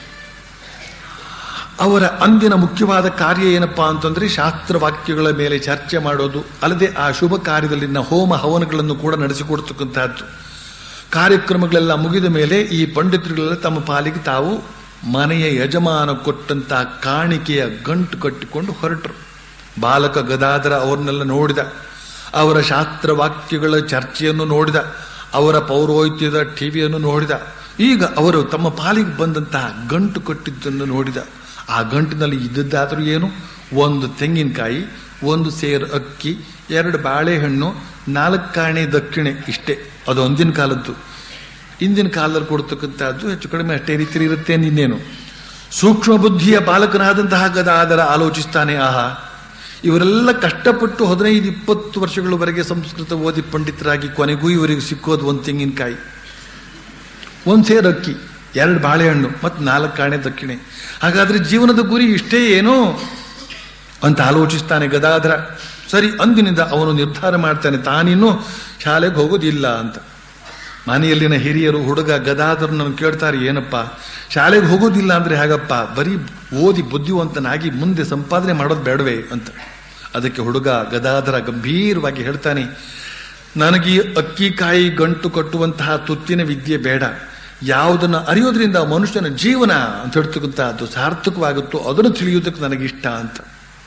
ಅವರ ಅಂದಿನ ಮುಖ್ಯವಾದ ಕಾರ್ಯ ಏನಪ್ಪಾ ಅಂತಂದ್ರೆ ಶಾಸ್ತ್ರವಾಕ್ಯಗಳ ಮೇಲೆ ಚರ್ಚೆ ಮಾಡೋದು ಅಲ್ಲದೆ ಆ ಶುಭ ಕಾರ್ಯದಲ್ಲಿನ ಹೋಮ ಹವನಗಳನ್ನು ಕೂಡ ನಡೆಸಿಕೊಡ್ತಕ್ಕಂತಹದ್ದು ಕಾರ್ಯಕ್ರಮಗಳೆಲ್ಲ ಮುಗಿದ ಮೇಲೆ ಈ ಪಂಡಿತರುಗಳೆಲ್ಲ ತಮ್ಮ ಪಾಲಿಗೆ ತಾವು ಮನೆಯ ಯಜಮಾನ ಕೊಟ್ಟಂತಹ ಕಾಣಿಕೆಯ ಗಂಟು ಕಟ್ಟಿಕೊಂಡು ಹೊರಟರು ಬಾಲಕ ಗದಾಧರ ಅವ್ರನ್ನೆಲ್ಲ ನೋಡಿದ ಅವರ ಶಾಸ್ತ್ರವಾಕ್ಯಗಳ ಚರ್ಚೆಯನ್ನು ನೋಡಿದ ಅವರ ಪೌರೋಹಿತ್ಯದ ಟಿವಿಯನ್ನು ನೋಡಿದ ಈಗ ಅವರು ತಮ್ಮ ಪಾಲಿಗೆ ಬಂದಂತಹ ಗಂಟು ಕಟ್ಟಿದ್ದನ್ನು ನೋಡಿದ ಆ ಗಂಟಿನಲ್ಲಿ ಇದ್ದದ್ದಾದರೂ ಏನು ಒಂದು ತೆಂಗಿನಕಾಯಿ ಒಂದು ಸೇರು ಅಕ್ಕಿ ಎರಡು ಬಾಳೆಹಣ್ಣು ನಾಲ್ಕು ಕಾಣೆ ದಕ್ಷಿಣೆ ಇಷ್ಟೇ ಅದು ಒಂದಿನ ಕಾಲದ್ದು ಇಂದಿನ ಕಾಲದಲ್ಲಿ ಕೊಡ್ತಕ್ಕಂಥದ್ದು ಹೆಚ್ಚು ಕಡಿಮೆ ಅಷ್ಟೇ ರೀತಿ ಇರುತ್ತೆ ಇನ್ನೇನು ಸೂಕ್ಷ್ಮ ಬುದ್ಧಿಯ ಬಾಲಕನಾದಂತಹ ಗದಾದರ ಆಲೋಚಿಸ್ತಾನೆ ಆಹಾ ಇವರೆಲ್ಲ ಕಷ್ಟಪಟ್ಟು ಹದಿನೈದು ಇಪ್ಪತ್ತು ವರ್ಷಗಳವರೆಗೆ ಸಂಸ್ಕೃತ ಓದಿ ಪಂಡಿತರಾಗಿ ಕೊನೆಗೂ ಇವರಿಗೆ ಸಿಕ್ಕೋದು ಒಂದು ತೆಂಗಿನಕಾಯಿ ಒಂದು ಸೇರು ಅಕ್ಕಿ ಎರಡು ಬಾಳೆಹಣ್ಣು ಮತ್ತು ನಾಲ್ಕು ಕಾಣೆ ದಕ್ಷಿಣೆ ಹಾಗಾದ್ರೆ ಜೀವನದ ಗುರಿ ಇಷ್ಟೇ ಏನೋ ಅಂತ ಆಲೋಚಿಸ್ತಾನೆ ಗದಾಧರ ಸರಿ ಅಂದಿನಿಂದ ಅವನು ನಿರ್ಧಾರ ಮಾಡ್ತಾನೆ ತಾನಿನ್ನೂ ಶಾಲೆಗೆ ಹೋಗೋದಿಲ್ಲ ಅಂತ ಮನೆಯಲ್ಲಿನ ಹಿರಿಯರು ಹುಡುಗ ಗದಾಧರನನ್ನು ಕೇಳ್ತಾರೆ ಏನಪ್ಪ ಶಾಲೆಗೆ ಹೋಗೋದಿಲ್ಲ ಅಂದ್ರೆ ಹೇಗಪ್ಪ ಬರೀ ಓದಿ ಬುದ್ಧಿವಂತನಾಗಿ ಮುಂದೆ ಸಂಪಾದನೆ ಮಾಡೋದು ಬೇಡವೇ ಅಂತ ಅದಕ್ಕೆ ಹುಡುಗ ಗದಾಧರ ಗಂಭೀರವಾಗಿ ಹೇಳ್ತಾನೆ ನನಗೆ ಅಕ್ಕಿ ಕಾಯಿ ಗಂಟು ಕಟ್ಟುವಂತಹ ತುತ್ತಿನ ವಿದ್ಯೆ ಬೇಡ ಯಾವುದನ್ನ ಅರಿಯೋದ್ರಿಂದ ಮನುಷ್ಯನ ಜೀವನ ಅಂತ ಹೇಳ್ತಕ್ಕಂಥದ್ದು ಸಾರ್ಥಕವಾಗುತ್ತೋ ಅದನ್ನು ತಿಳಿಯುವುದಕ್ಕೆ ನನಗಿಷ್ಟ ಅಂತ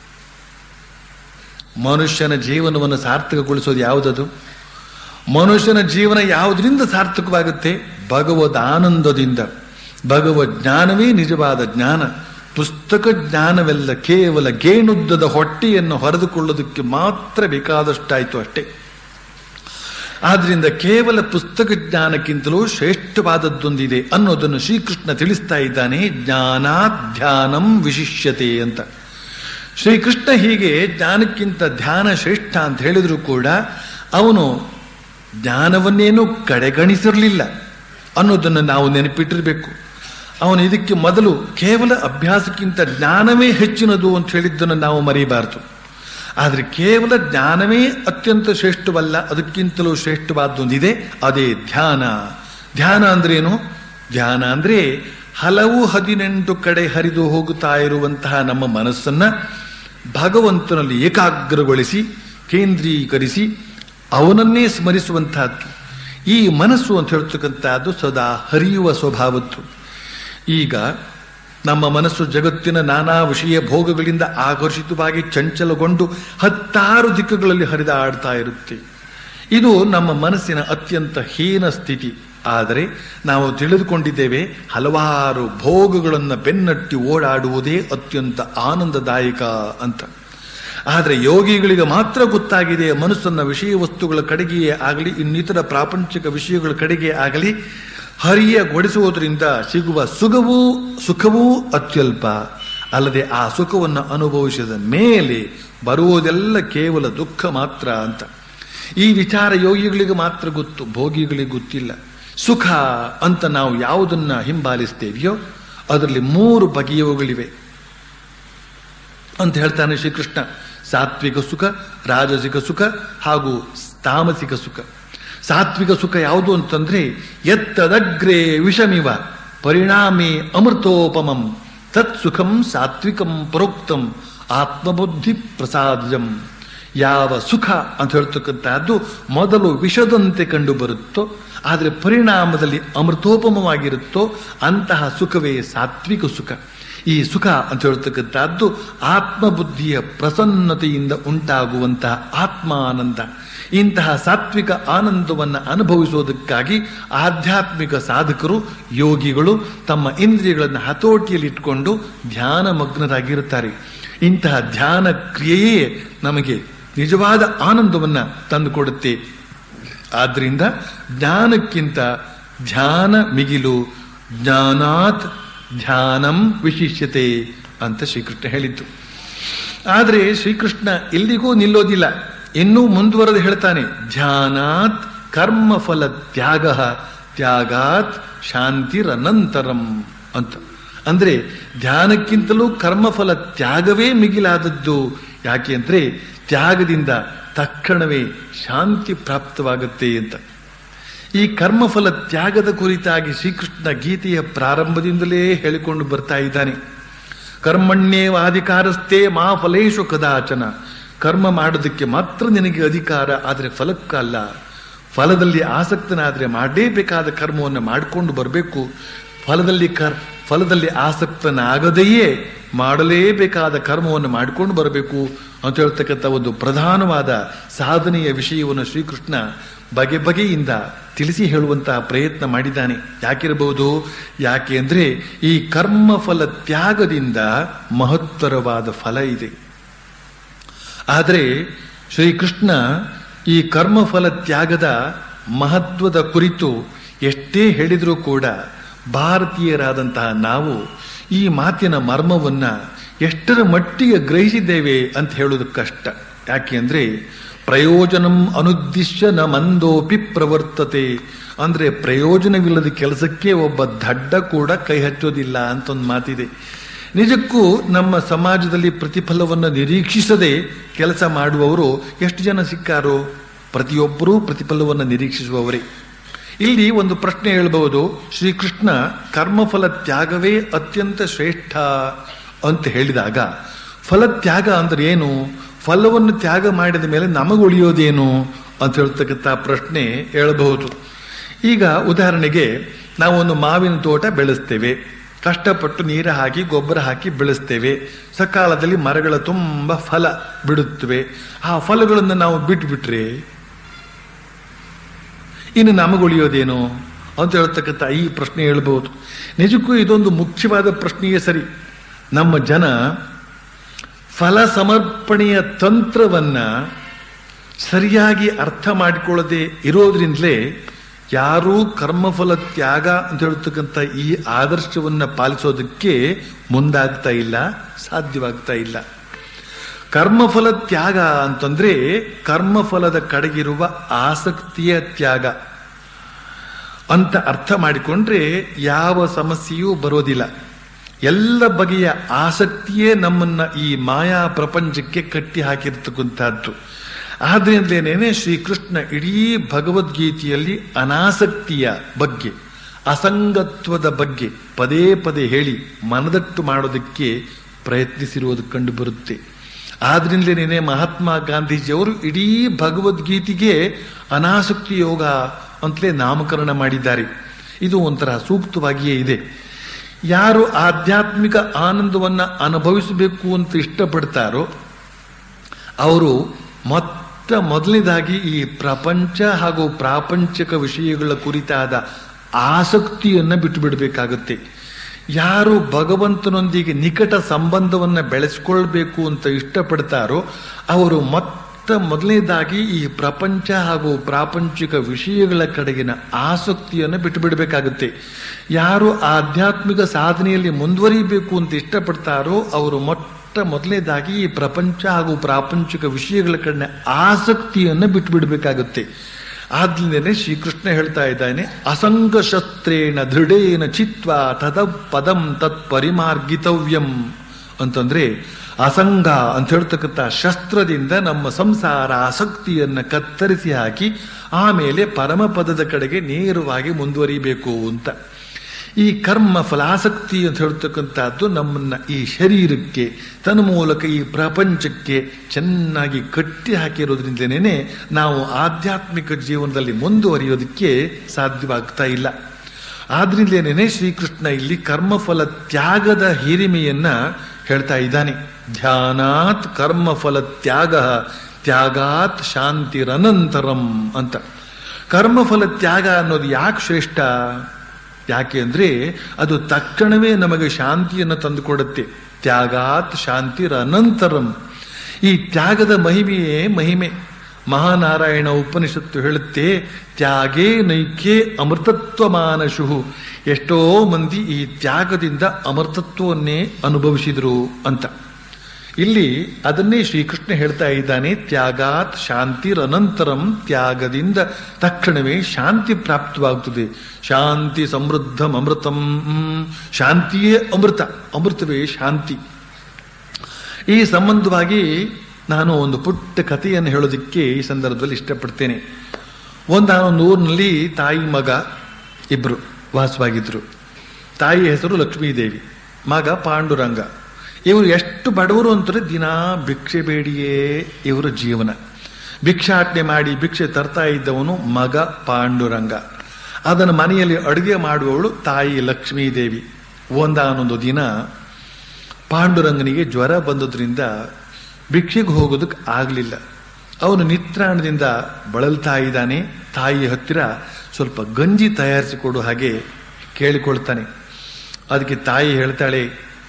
ಮನುಷ್ಯನ ಜೀವನವನ್ನು ಸಾರ್ಥಕಗೊಳಿಸೋದು ಯಾವುದದು ಮನುಷ್ಯನ ಜೀವನ ಯಾವುದರಿಂದ ಸಾರ್ಥಕವಾಗುತ್ತೆ ಭಗವದ್ ಆನಂದದಿಂದ ಭಗವದ್ ಜ್ಞಾನವೇ ನಿಜವಾದ ಜ್ಞಾನ ಪುಸ್ತಕ ಜ್ಞಾನವೆಲ್ಲ ಕೇವಲ ಗೇಣುದ್ದದ ಹೊಟ್ಟೆಯನ್ನು ಹೊರೆದುಕೊಳ್ಳೋದಕ್ಕೆ ಮಾತ್ರ ಬೇಕಾದಷ್ಟಾಯಿತು ಅಷ್ಟೇ ಆದ್ರಿಂದ ಕೇವಲ ಪುಸ್ತಕ ಜ್ಞಾನಕ್ಕಿಂತಲೂ ಶ್ರೇಷ್ಠವಾದದ್ದೊಂದಿದೆ ಅನ್ನೋದನ್ನು ಶ್ರೀಕೃಷ್ಣ ತಿಳಿಸ್ತಾ ಇದ್ದಾನೆ ಜ್ಞಾನ ಧ್ಯಾನಂ ವಿಶಿಷ್ಯತೆ ಅಂತ ಶ್ರೀಕೃಷ್ಣ ಹೀಗೆ ಜ್ಞಾನಕ್ಕಿಂತ ಧ್ಯಾನ ಶ್ರೇಷ್ಠ ಅಂತ ಹೇಳಿದ್ರು ಕೂಡ ಅವನು ಜ್ಞಾನವನ್ನೇನು ಕಡೆಗಣಿಸಿರಲಿಲ್ಲ ಅನ್ನೋದನ್ನು ನಾವು ನೆನಪಿಟ್ಟಿರಬೇಕು ಅವನು ಇದಕ್ಕೆ ಮೊದಲು ಕೇವಲ ಅಭ್ಯಾಸಕ್ಕಿಂತ ಜ್ಞಾನವೇ ಹೆಚ್ಚಿನದು ಅಂತ ಹೇಳಿದ್ದನ್ನು ನಾವು ಮರೆಯಬಾರದು ಆದರೆ ಕೇವಲ ಜ್ಞಾನವೇ ಅತ್ಯಂತ ಶ್ರೇಷ್ಠವಲ್ಲ ಅದಕ್ಕಿಂತಲೂ ಶ್ರೇಷ್ಠವಾದೊಂದಿದೆ ಅದೇ ಧ್ಯಾನ ಧ್ಯಾನ ಅಂದ್ರೇನು ಧ್ಯಾನ ಅಂದ್ರೆ ಹಲವು ಹದಿನೆಂಟು ಕಡೆ ಹರಿದು ಹೋಗುತ್ತಾ ಇರುವಂತಹ ನಮ್ಮ ಮನಸ್ಸನ್ನ ಭಗವಂತನಲ್ಲಿ ಏಕಾಗ್ರಗೊಳಿಸಿ ಕೇಂದ್ರೀಕರಿಸಿ ಅವನನ್ನೇ ಸ್ಮರಿಸುವಂತಹದ್ದು ಈ ಮನಸ್ಸು ಅಂತ ಹೇಳ್ತಕ್ಕಂಥದ್ದು ಸದಾ ಹರಿಯುವ ಸ್ವಭಾವದ್ದು ಈಗ ನಮ್ಮ ಮನಸ್ಸು ಜಗತ್ತಿನ ನಾನಾ ವಿಷಯ ಭೋಗಗಳಿಂದ ಆಕರ್ಷಿತವಾಗಿ ಚಂಚಲಗೊಂಡು ಹತ್ತಾರು ದಿಕ್ಕುಗಳಲ್ಲಿ ಹರಿದಾಡ್ತಾ ಇರುತ್ತೆ ಇದು ನಮ್ಮ ಮನಸ್ಸಿನ ಅತ್ಯಂತ ಹೀನ ಸ್ಥಿತಿ ಆದರೆ ನಾವು ತಿಳಿದುಕೊಂಡಿದ್ದೇವೆ ಹಲವಾರು ಭೋಗಗಳನ್ನು ಬೆನ್ನಟ್ಟಿ ಓಡಾಡುವುದೇ ಅತ್ಯಂತ ಆನಂದದಾಯಕ ಅಂತ ಆದರೆ ಯೋಗಿಗಳಿಗೆ ಮಾತ್ರ ಗೊತ್ತಾಗಿದೆ ಮನಸ್ಸನ್ನ ವಿಷಯ ವಸ್ತುಗಳ ಕಡೆಗೆಯೇ ಆಗಲಿ ಇನ್ನಿತರ ಪ್ರಾಪಂಚಿಕ ವಿಷಯಗಳ ಕಡೆಗೆ ಆಗಲಿ ಹರಿಯಗೊಳಿಸುವುದರಿಂದ ಸಿಗುವ ಸುಖವೂ ಸುಖವೂ ಅತ್ಯಲ್ಪ ಅಲ್ಲದೆ ಆ ಸುಖವನ್ನು ಅನುಭವಿಸಿದ ಮೇಲೆ ಬರುವುದೆಲ್ಲ ಕೇವಲ ದುಃಖ ಮಾತ್ರ ಅಂತ ಈ ವಿಚಾರ ಯೋಗಿಗಳಿಗೆ ಮಾತ್ರ ಗೊತ್ತು ಭೋಗಿಗಳಿಗೆ ಗೊತ್ತಿಲ್ಲ ಸುಖ ಅಂತ ನಾವು ಯಾವುದನ್ನ ಹಿಂಬಾಲಿಸ್ತೇವೆಯೋ ಅದರಲ್ಲಿ ಮೂರು ಬಗೆಯವುಗಳಿವೆ ಅಂತ ಹೇಳ್ತಾನೆ ಶ್ರೀಕೃಷ್ಣ ಸಾತ್ವಿಕ ಸುಖ ರಾಜಸಿಕ ಸುಖ ಹಾಗೂ ತಾಮಸಿಕ ಸುಖ ಸಾತ್ವಿಕ ಸುಖ ಯಾವುದು ಅಂತಂದ್ರೆ ಎತ್ತದಗ್ರೆ ವಿಷಮಿವ ಪರಿಣಾಮಿ ಅಮೃತೋಪಮಂ ತತ್ ಸುಖಂ ಸಾತ್ವಿಕಂ ಪ್ರೋಕ್ತಂ ಆತ್ಮಬುದ್ಧಿ ಪ್ರಸಾದಜಂ ಯಾವ ಸುಖ ಅಂತ ಹೇಳ್ತಕ್ಕಂತಹದ್ದು ಮೊದಲು ವಿಷದಂತೆ ಕಂಡು ಬರುತ್ತೋ ಆದರೆ ಪರಿಣಾಮದಲ್ಲಿ ಅಮೃತೋಪಮವಾಗಿರುತ್ತೋ ಅಂತಹ ಸುಖವೇ ಸಾತ್ವಿಕ ಸುಖ ಈ ಸುಖ ಅಂತ ಹೇಳ್ತಕ್ಕಂಥದ್ದು ಆತ್ಮಬುದ್ಧಿಯ ಪ್ರಸನ್ನತೆಯಿಂದ ಉಂಟಾಗುವಂತಹ ಆತ್ಮಾನಂದ ಇಂತಹ ಸಾತ್ವಿಕ ಆನಂದವನ್ನು ಅನುಭವಿಸುವುದಕ್ಕಾಗಿ ಆಧ್ಯಾತ್ಮಿಕ ಸಾಧಕರು ಯೋಗಿಗಳು ತಮ್ಮ ಇಂದ್ರಿಯಗಳನ್ನು ಹತೋಟಿಯಲ್ಲಿಟ್ಟುಕೊಂಡು ಧ್ಯಾನ ಮಗ್ನರಾಗಿರುತ್ತಾರೆ ಇಂತಹ ಧ್ಯಾನ ಕ್ರಿಯೆಯೇ ನಮಗೆ ನಿಜವಾದ ಆನಂದವನ್ನು ತಂದುಕೊಡುತ್ತೆ ಆದ್ರಿಂದ ಜ್ಞಾನಕ್ಕಿಂತ ಧ್ಯಾನ ಮಿಗಿಲು ಜ್ಞಾನಾತ್ ಧ್ಯಾನಂ ವಿಶಿಷ್ಯತೆ ಅಂತ ಶ್ರೀಕೃಷ್ಣ ಹೇಳಿದ್ದು ಆದರೆ ಶ್ರೀಕೃಷ್ಣ ಎಲ್ಲಿಗೂ ನಿಲ್ಲೋದಿಲ್ಲ ಇನ್ನೂ ಮುಂದುವರೆದು ಹೇಳ್ತಾನೆ ಧ್ಯಾನಾತ್ ಕರ್ಮಫಲ ತ್ಯಾಗ ತ್ಯಾಗಾತ್ ಶಾಂತಿರನಂತರಂ ಅಂತ ಅಂದ್ರೆ ಧ್ಯಾನಕ್ಕಿಂತಲೂ ಕರ್ಮಫಲ ತ್ಯಾಗವೇ ಮಿಗಿಲಾದದ್ದು ಯಾಕೆ ಅಂದ್ರೆ ತ್ಯಾಗದಿಂದ ತಕ್ಷಣವೇ ಶಾಂತಿ ಪ್ರಾಪ್ತವಾಗುತ್ತೆ ಅಂತ ಈ ಕರ್ಮಫಲ ತ್ಯಾಗದ ಕುರಿತಾಗಿ ಶ್ರೀಕೃಷ್ಣ ಗೀತೆಯ ಪ್ರಾರಂಭದಿಂದಲೇ ಹೇಳಿಕೊಂಡು ಬರ್ತಾ ಇದ್ದಾನೆ ಕರ್ಮಣ್ಯೇವಾಧಿಕಾರಸ್ಥೆ ಮಾ ಫಲೇಶು ಕದಾಚನ ಕರ್ಮ ಮಾಡೋದಕ್ಕೆ ಮಾತ್ರ ನಿನಗೆ ಅಧಿಕಾರ ಆದರೆ ಫಲಕ್ಕಲ್ಲ ಫಲದಲ್ಲಿ ಆಸಕ್ತನಾದ್ರೆ ಮಾಡಲೇಬೇಕಾದ ಕರ್ಮವನ್ನು ಮಾಡಿಕೊಂಡು ಬರಬೇಕು ಫಲದಲ್ಲಿ ಕರ್ ಫಲದಲ್ಲಿ ಆಸಕ್ತನಾಗದೆಯೇ ಮಾಡಲೇಬೇಕಾದ ಕರ್ಮವನ್ನು ಮಾಡಿಕೊಂಡು ಬರಬೇಕು ಅಂತ ಹೇಳ್ತಕ್ಕಂಥ ಒಂದು ಪ್ರಧಾನವಾದ ಸಾಧನೆಯ ವಿಷಯವನ್ನು ಶ್ರೀಕೃಷ್ಣ ಬಗೆ ಬಗೆಯಿಂದ ತಿಳಿಸಿ ಹೇಳುವಂತಹ ಪ್ರಯತ್ನ ಮಾಡಿದ್ದಾನೆ ಯಾಕಿರಬಹುದು ಯಾಕೆ ಅಂದ್ರೆ ಈ ಕರ್ಮಫಲ ತ್ಯಾಗದಿಂದ ಮಹತ್ತರವಾದ ಫಲ ಇದೆ ಆದರೆ ಶ್ರೀಕೃಷ್ಣ ಈ ಕರ್ಮಫಲ ತ್ಯಾಗದ ಮಹತ್ವದ ಕುರಿತು ಎಷ್ಟೇ ಹೇಳಿದರೂ ಕೂಡ ಭಾರತೀಯರಾದಂತಹ ನಾವು ಈ ಮಾತಿನ ಮರ್ಮವನ್ನ ಎಷ್ಟರ ಮಟ್ಟಿಗೆ ಗ್ರಹಿಸಿದ್ದೇವೆ ಅಂತ ಹೇಳೋದು ಕಷ್ಟ ಯಾಕೆ ಅಂದ್ರೆ ಪ್ರಯೋಜನಂ ಅನುದ್ದಿಶ್ಯ ನ ಮಂದೋಪಿ ಪ್ರವರ್ತತೆ ಅಂದ್ರೆ ಪ್ರಯೋಜನವಿಲ್ಲದ ಕೆಲಸಕ್ಕೆ ಒಬ್ಬ ದಡ್ಡ ಕೂಡ ಕೈ ಹಚ್ಚೋದಿಲ್ಲ ಅಂತ ಒಂದು ಮಾತಿದೆ ನಿಜಕ್ಕೂ ನಮ್ಮ ಸಮಾಜದಲ್ಲಿ ಪ್ರತಿಫಲವನ್ನು ನಿರೀಕ್ಷಿಸದೆ ಕೆಲಸ ಮಾಡುವವರು ಎಷ್ಟು ಜನ ಸಿಕ್ಕಾರೋ ಪ್ರತಿಯೊಬ್ಬರೂ ಪ್ರತಿಫಲವನ್ನು ನಿರೀಕ್ಷಿಸುವವರೇ ಇಲ್ಲಿ ಒಂದು ಪ್ರಶ್ನೆ ಹೇಳಬಹುದು ಶ್ರೀಕೃಷ್ಣ ಕರ್ಮಫಲ ತ್ಯಾಗವೇ ಅತ್ಯಂತ ಶ್ರೇಷ್ಠ ಅಂತ ಹೇಳಿದಾಗ ಫಲತ್ಯಾಗ ಅಂದ್ರೆ ಏನು ಫಲವನ್ನು ತ್ಯಾಗ ಮಾಡಿದ ಮೇಲೆ ನಮಗುಳಿಯೋದೇನು ಅಂತ ಹೇಳ್ತಕ್ಕಂಥ ಪ್ರಶ್ನೆ ಹೇಳಬಹುದು ಈಗ ಉದಾಹರಣೆಗೆ ನಾವು ಒಂದು ಮಾವಿನ ತೋಟ ಬೆಳೆಸ್ತೇವೆ ಕಷ್ಟಪಟ್ಟು ನೀರು ಹಾಕಿ ಗೊಬ್ಬರ ಹಾಕಿ ಬೆಳೆಸ್ತೇವೆ ಸಕಾಲದಲ್ಲಿ ಮರಗಳ ತುಂಬ ಫಲ ಬಿಡುತ್ತವೆ ಆ ಫಲಗಳನ್ನು ನಾವು ಬಿಟ್ಬಿಟ್ರೆ ಇನ್ನು ನಮಗುಳಿಯೋದೇನು ಅಂತ ಹೇಳ್ತಕ್ಕಂಥ ಈ ಪ್ರಶ್ನೆ ಹೇಳ್ಬಹುದು ನಿಜಕ್ಕೂ ಇದೊಂದು ಮುಖ್ಯವಾದ ಪ್ರಶ್ನೆಯೇ ಸರಿ ನಮ್ಮ ಜನ ಫಲ ಸಮರ್ಪಣೆಯ ತಂತ್ರವನ್ನ ಸರಿಯಾಗಿ ಅರ್ಥ ಮಾಡಿಕೊಳ್ಳದೆ ಇರೋದ್ರಿಂದಲೇ ಯಾರೂ ಕರ್ಮಫಲ ತ್ಯಾಗ ಅಂತ ಹೇಳ್ತಕ್ಕಂಥ ಈ ಆದರ್ಶವನ್ನ ಪಾಲಿಸೋದಕ್ಕೆ ಮುಂದಾಗ್ತಾ ಇಲ್ಲ ಸಾಧ್ಯವಾಗ್ತಾ ಇಲ್ಲ ಕರ್ಮಫಲ ತ್ಯಾಗ ಅಂತಂದ್ರೆ ಕರ್ಮಫಲದ ಕಡೆಗಿರುವ ಆಸಕ್ತಿಯ ತ್ಯಾಗ ಅಂತ ಅರ್ಥ ಮಾಡಿಕೊಂಡ್ರೆ ಯಾವ ಸಮಸ್ಯೆಯೂ ಬರೋದಿಲ್ಲ ಎಲ್ಲ ಬಗೆಯ ಆಸಕ್ತಿಯೇ ನಮ್ಮನ್ನ ಈ ಮಾಯಾ ಪ್ರಪಂಚಕ್ಕೆ ಕಟ್ಟಿ ಹಾಕಿರ್ತಕ್ಕಂಥದ್ದು ಆದ್ರಿಂದಲೇನೆ ಶ್ರೀಕೃಷ್ಣ ಇಡೀ ಭಗವದ್ಗೀತೆಯಲ್ಲಿ ಅನಾಸಕ್ತಿಯ ಬಗ್ಗೆ ಅಸಂಗತ್ವದ ಬಗ್ಗೆ ಪದೇ ಪದೇ ಹೇಳಿ ಮನದಟ್ಟು ಮಾಡೋದಕ್ಕೆ ಪ್ರಯತ್ನಿಸಿರುವುದು ಕಂಡು ಬರುತ್ತೆ ಆದ್ರಿಂದಲೇನೆ ಮಹಾತ್ಮ ಗಾಂಧೀಜಿಯವರು ಇಡೀ ಭಗವದ್ಗೀತೆಗೆ ಅನಾಸಕ್ತಿ ಯೋಗ ಅಂತಲೇ ನಾಮಕರಣ ಮಾಡಿದ್ದಾರೆ ಇದು ಒಂಥರ ಸೂಕ್ತವಾಗಿಯೇ ಇದೆ ಯಾರು ಆಧ್ಯಾತ್ಮಿಕ ಆನಂದವನ್ನ ಅನುಭವಿಸಬೇಕು ಅಂತ ಇಷ್ಟಪಡ್ತಾರೋ ಅವರು ಮೊತ್ತ ಮೊದಲನೇದಾಗಿ ಈ ಪ್ರಪಂಚ ಹಾಗೂ ಪ್ರಾಪಂಚಿಕ ವಿಷಯಗಳ ಕುರಿತಾದ ಆಸಕ್ತಿಯನ್ನ ಬಿಟ್ಟು ಬಿಡಬೇಕಾಗುತ್ತೆ ಯಾರು ಭಗವಂತನೊಂದಿಗೆ ನಿಕಟ ಸಂಬಂಧವನ್ನ ಬೆಳೆಸ್ಕೊಳ್ಬೇಕು ಅಂತ ಇಷ್ಟಪಡ್ತಾರೋ ಅವರು ಮೊತ್ತ ಮೊದಲನೇದಾಗಿ ಈ ಪ್ರಪಂಚ ಹಾಗೂ ಪ್ರಾಪಂಚಿಕ ವಿಷಯಗಳ ಕಡೆಗಿನ ಆಸಕ್ತಿಯನ್ನು ಬಿಟ್ಟು ಬಿಡಬೇಕಾಗುತ್ತೆ ಯಾರು ಆಧ್ಯಾತ್ಮಿಕ ಸಾಧನೆಯಲ್ಲಿ ಮುಂದುವರಿಬೇಕು ಅಂತ ಇಷ್ಟಪಡ್ತಾರೋ ಅವರು ಮೊಟ್ಟ ಮೊದಲನೇದಾಗಿ ಈ ಪ್ರಪಂಚ ಹಾಗೂ ಪ್ರಾಪಂಚಿಕ ವಿಷಯಗಳ ಕಡೆ ಆಸಕ್ತಿಯನ್ನು ಬಿಟ್ಟು ಬಿಡಬೇಕಾಗುತ್ತೆ ಆದ್ರಿಂದಲೇ ಶ್ರೀಕೃಷ್ಣ ಹೇಳ್ತಾ ಇದ್ದಾನೆ ಅಸಂಗ ಶಸ್ತ್ರೇಣ ದೃಢೇನ ಚಿತ್ವ ತದ ಪದಂ ತತ್ ಪರಿಮಾರ್ಗಿತವ್ಯಂ ಅಂತಂದ್ರೆ ಅಸಂಗ ಅಂತ ಹೇಳ್ತಕ್ಕಂಥ ಶಸ್ತ್ರದಿಂದ ನಮ್ಮ ಸಂಸಾರ ಆಸಕ್ತಿಯನ್ನ ಕತ್ತರಿಸಿ ಹಾಕಿ ಆಮೇಲೆ ಪರಮಪದದ ಕಡೆಗೆ ನೇರವಾಗಿ ಮುಂದುವರಿಬೇಕು ಅಂತ ಈ ಕರ್ಮ ಫಲಾಸಕ್ತಿ ಅಂತ ಹೇಳ್ತಕ್ಕಂಥದ್ದು ನಮ್ಮನ್ನ ಈ ಶರೀರಕ್ಕೆ ತನ್ನ ಮೂಲಕ ಈ ಪ್ರಪಂಚಕ್ಕೆ ಚೆನ್ನಾಗಿ ಕಟ್ಟಿ ಹಾಕಿರೋದ್ರಿಂದನೇ ನಾವು ಆಧ್ಯಾತ್ಮಿಕ ಜೀವನದಲ್ಲಿ ಮುಂದುವರಿಯೋದಕ್ಕೆ ಸಾಧ್ಯವಾಗ್ತಾ ಇಲ್ಲ ಆದ್ರಿಂದಲೇನೆ ಶ್ರೀಕೃಷ್ಣ ಇಲ್ಲಿ ಕರ್ಮಫಲ ತ್ಯಾಗದ ಹಿರಿಮೆಯನ್ನ ಹೇಳ್ತಾ ಇದ್ದಾನೆ ಧ್ಯಾನಾತ್ ಕರ್ಮಫಲ ತ್ಯಾಗ ತ್ಯಾಗಾತ್ ಶಾಂತಿರನಂತರಂ ಅಂತ ಕರ್ಮಫಲ ತ್ಯಾಗ ಅನ್ನೋದು ಯಾಕೆ ಶ್ರೇಷ್ಠ ಯಾಕೆ ಅಂದ್ರೆ ಅದು ತಕ್ಷಣವೇ ನಮಗೆ ಶಾಂತಿಯನ್ನು ತಂದುಕೊಡುತ್ತೆ ತ್ಯಾಗಾತ್ ಶಾಂತಿರನಂತರಂ ಈ ತ್ಯಾಗದ ಮಹಿಮೆಯೇ ಮಹಿಮೆ ಮಹಾನಾರಾಯಣ ಉಪನಿಷತ್ತು ಹೇಳುತ್ತೆ ತ್ಯಾಗೇ ನೈಕ್ಯೇ ಅಮೃತತ್ವ ಮಾನಶು ಎಷ್ಟೋ ಮಂದಿ ಈ ತ್ಯಾಗದಿಂದ ಅಮೃತತ್ವವನ್ನೇ ಅನುಭವಿಸಿದರು ಅಂತ ಇಲ್ಲಿ ಅದನ್ನೇ ಶ್ರೀಕೃಷ್ಣ ಹೇಳ್ತಾ ಇದ್ದಾನೆ ತ್ಯಾಗಾತ್ ಶಾಂತಿರನಂತರಂ ತ್ಯಾಗದಿಂದ ತಕ್ಷಣವೇ ಶಾಂತಿ ಪ್ರಾಪ್ತವಾಗುತ್ತದೆ ಶಾಂತಿ ಸಮೃದ್ಧಂ ಅಮೃತಂ ಶಾಂತಿಯೇ ಅಮೃತ ಅಮೃತವೇ ಶಾಂತಿ ಈ ಸಂಬಂಧವಾಗಿ ನಾನು ಒಂದು ಪುಟ್ಟ ಕಥೆಯನ್ನು ಹೇಳೋದಕ್ಕೆ ಈ ಸಂದರ್ಭದಲ್ಲಿ ಇಷ್ಟಪಡ್ತೇನೆ ಒಂದಾನೊಂದು ಊರಿನಲ್ಲಿ ತಾಯಿ ಮಗ ಇಬ್ರು ವಾಸವಾಗಿದ್ರು ತಾಯಿ ಹೆಸರು ಲಕ್ಷ್ಮೀದೇವಿ ಮಗ ಪಾಂಡುರಂಗ ಇವರು ಎಷ್ಟು ಬಡವರು ಅಂತಾರೆ ದಿನಾ ಭಿಕ್ಷೆ ಬೇಡಿಯೇ ಇವರ ಜೀವನ ಭಿಕ್ಷಾಟನೆ ಮಾಡಿ ಭಿಕ್ಷೆ ತರ್ತಾ ಇದ್ದವನು ಮಗ ಪಾಂಡುರಂಗ ಅದನ್ನು ಮನೆಯಲ್ಲಿ ಅಡುಗೆ ಮಾಡುವವಳು ತಾಯಿ ಲಕ್ಷ್ಮೀದೇವಿ ಒಂದಾನೊಂದು ದಿನ ಪಾಂಡುರಂಗನಿಗೆ ಜ್ವರ ಬಂದದ್ರಿಂದ ಭಿಕ್ಷೆಗೆ ಹೋಗೋದಕ್ಕೆ ಆಗಲಿಲ್ಲ ಅವನು ನಿತ್ರಾಣದಿಂದ ಬಳಲ್ತಾ ಇದ್ದಾನೆ ತಾಯಿ ಹತ್ತಿರ ಸ್ವಲ್ಪ ಗಂಜಿ ತಯಾರಿಸಿಕೊಡು ಹಾಗೆ ಕೇಳಿಕೊಳ್ತಾನೆ ಅದಕ್ಕೆ ತಾಯಿ ಹೇಳ್ತಾಳೆ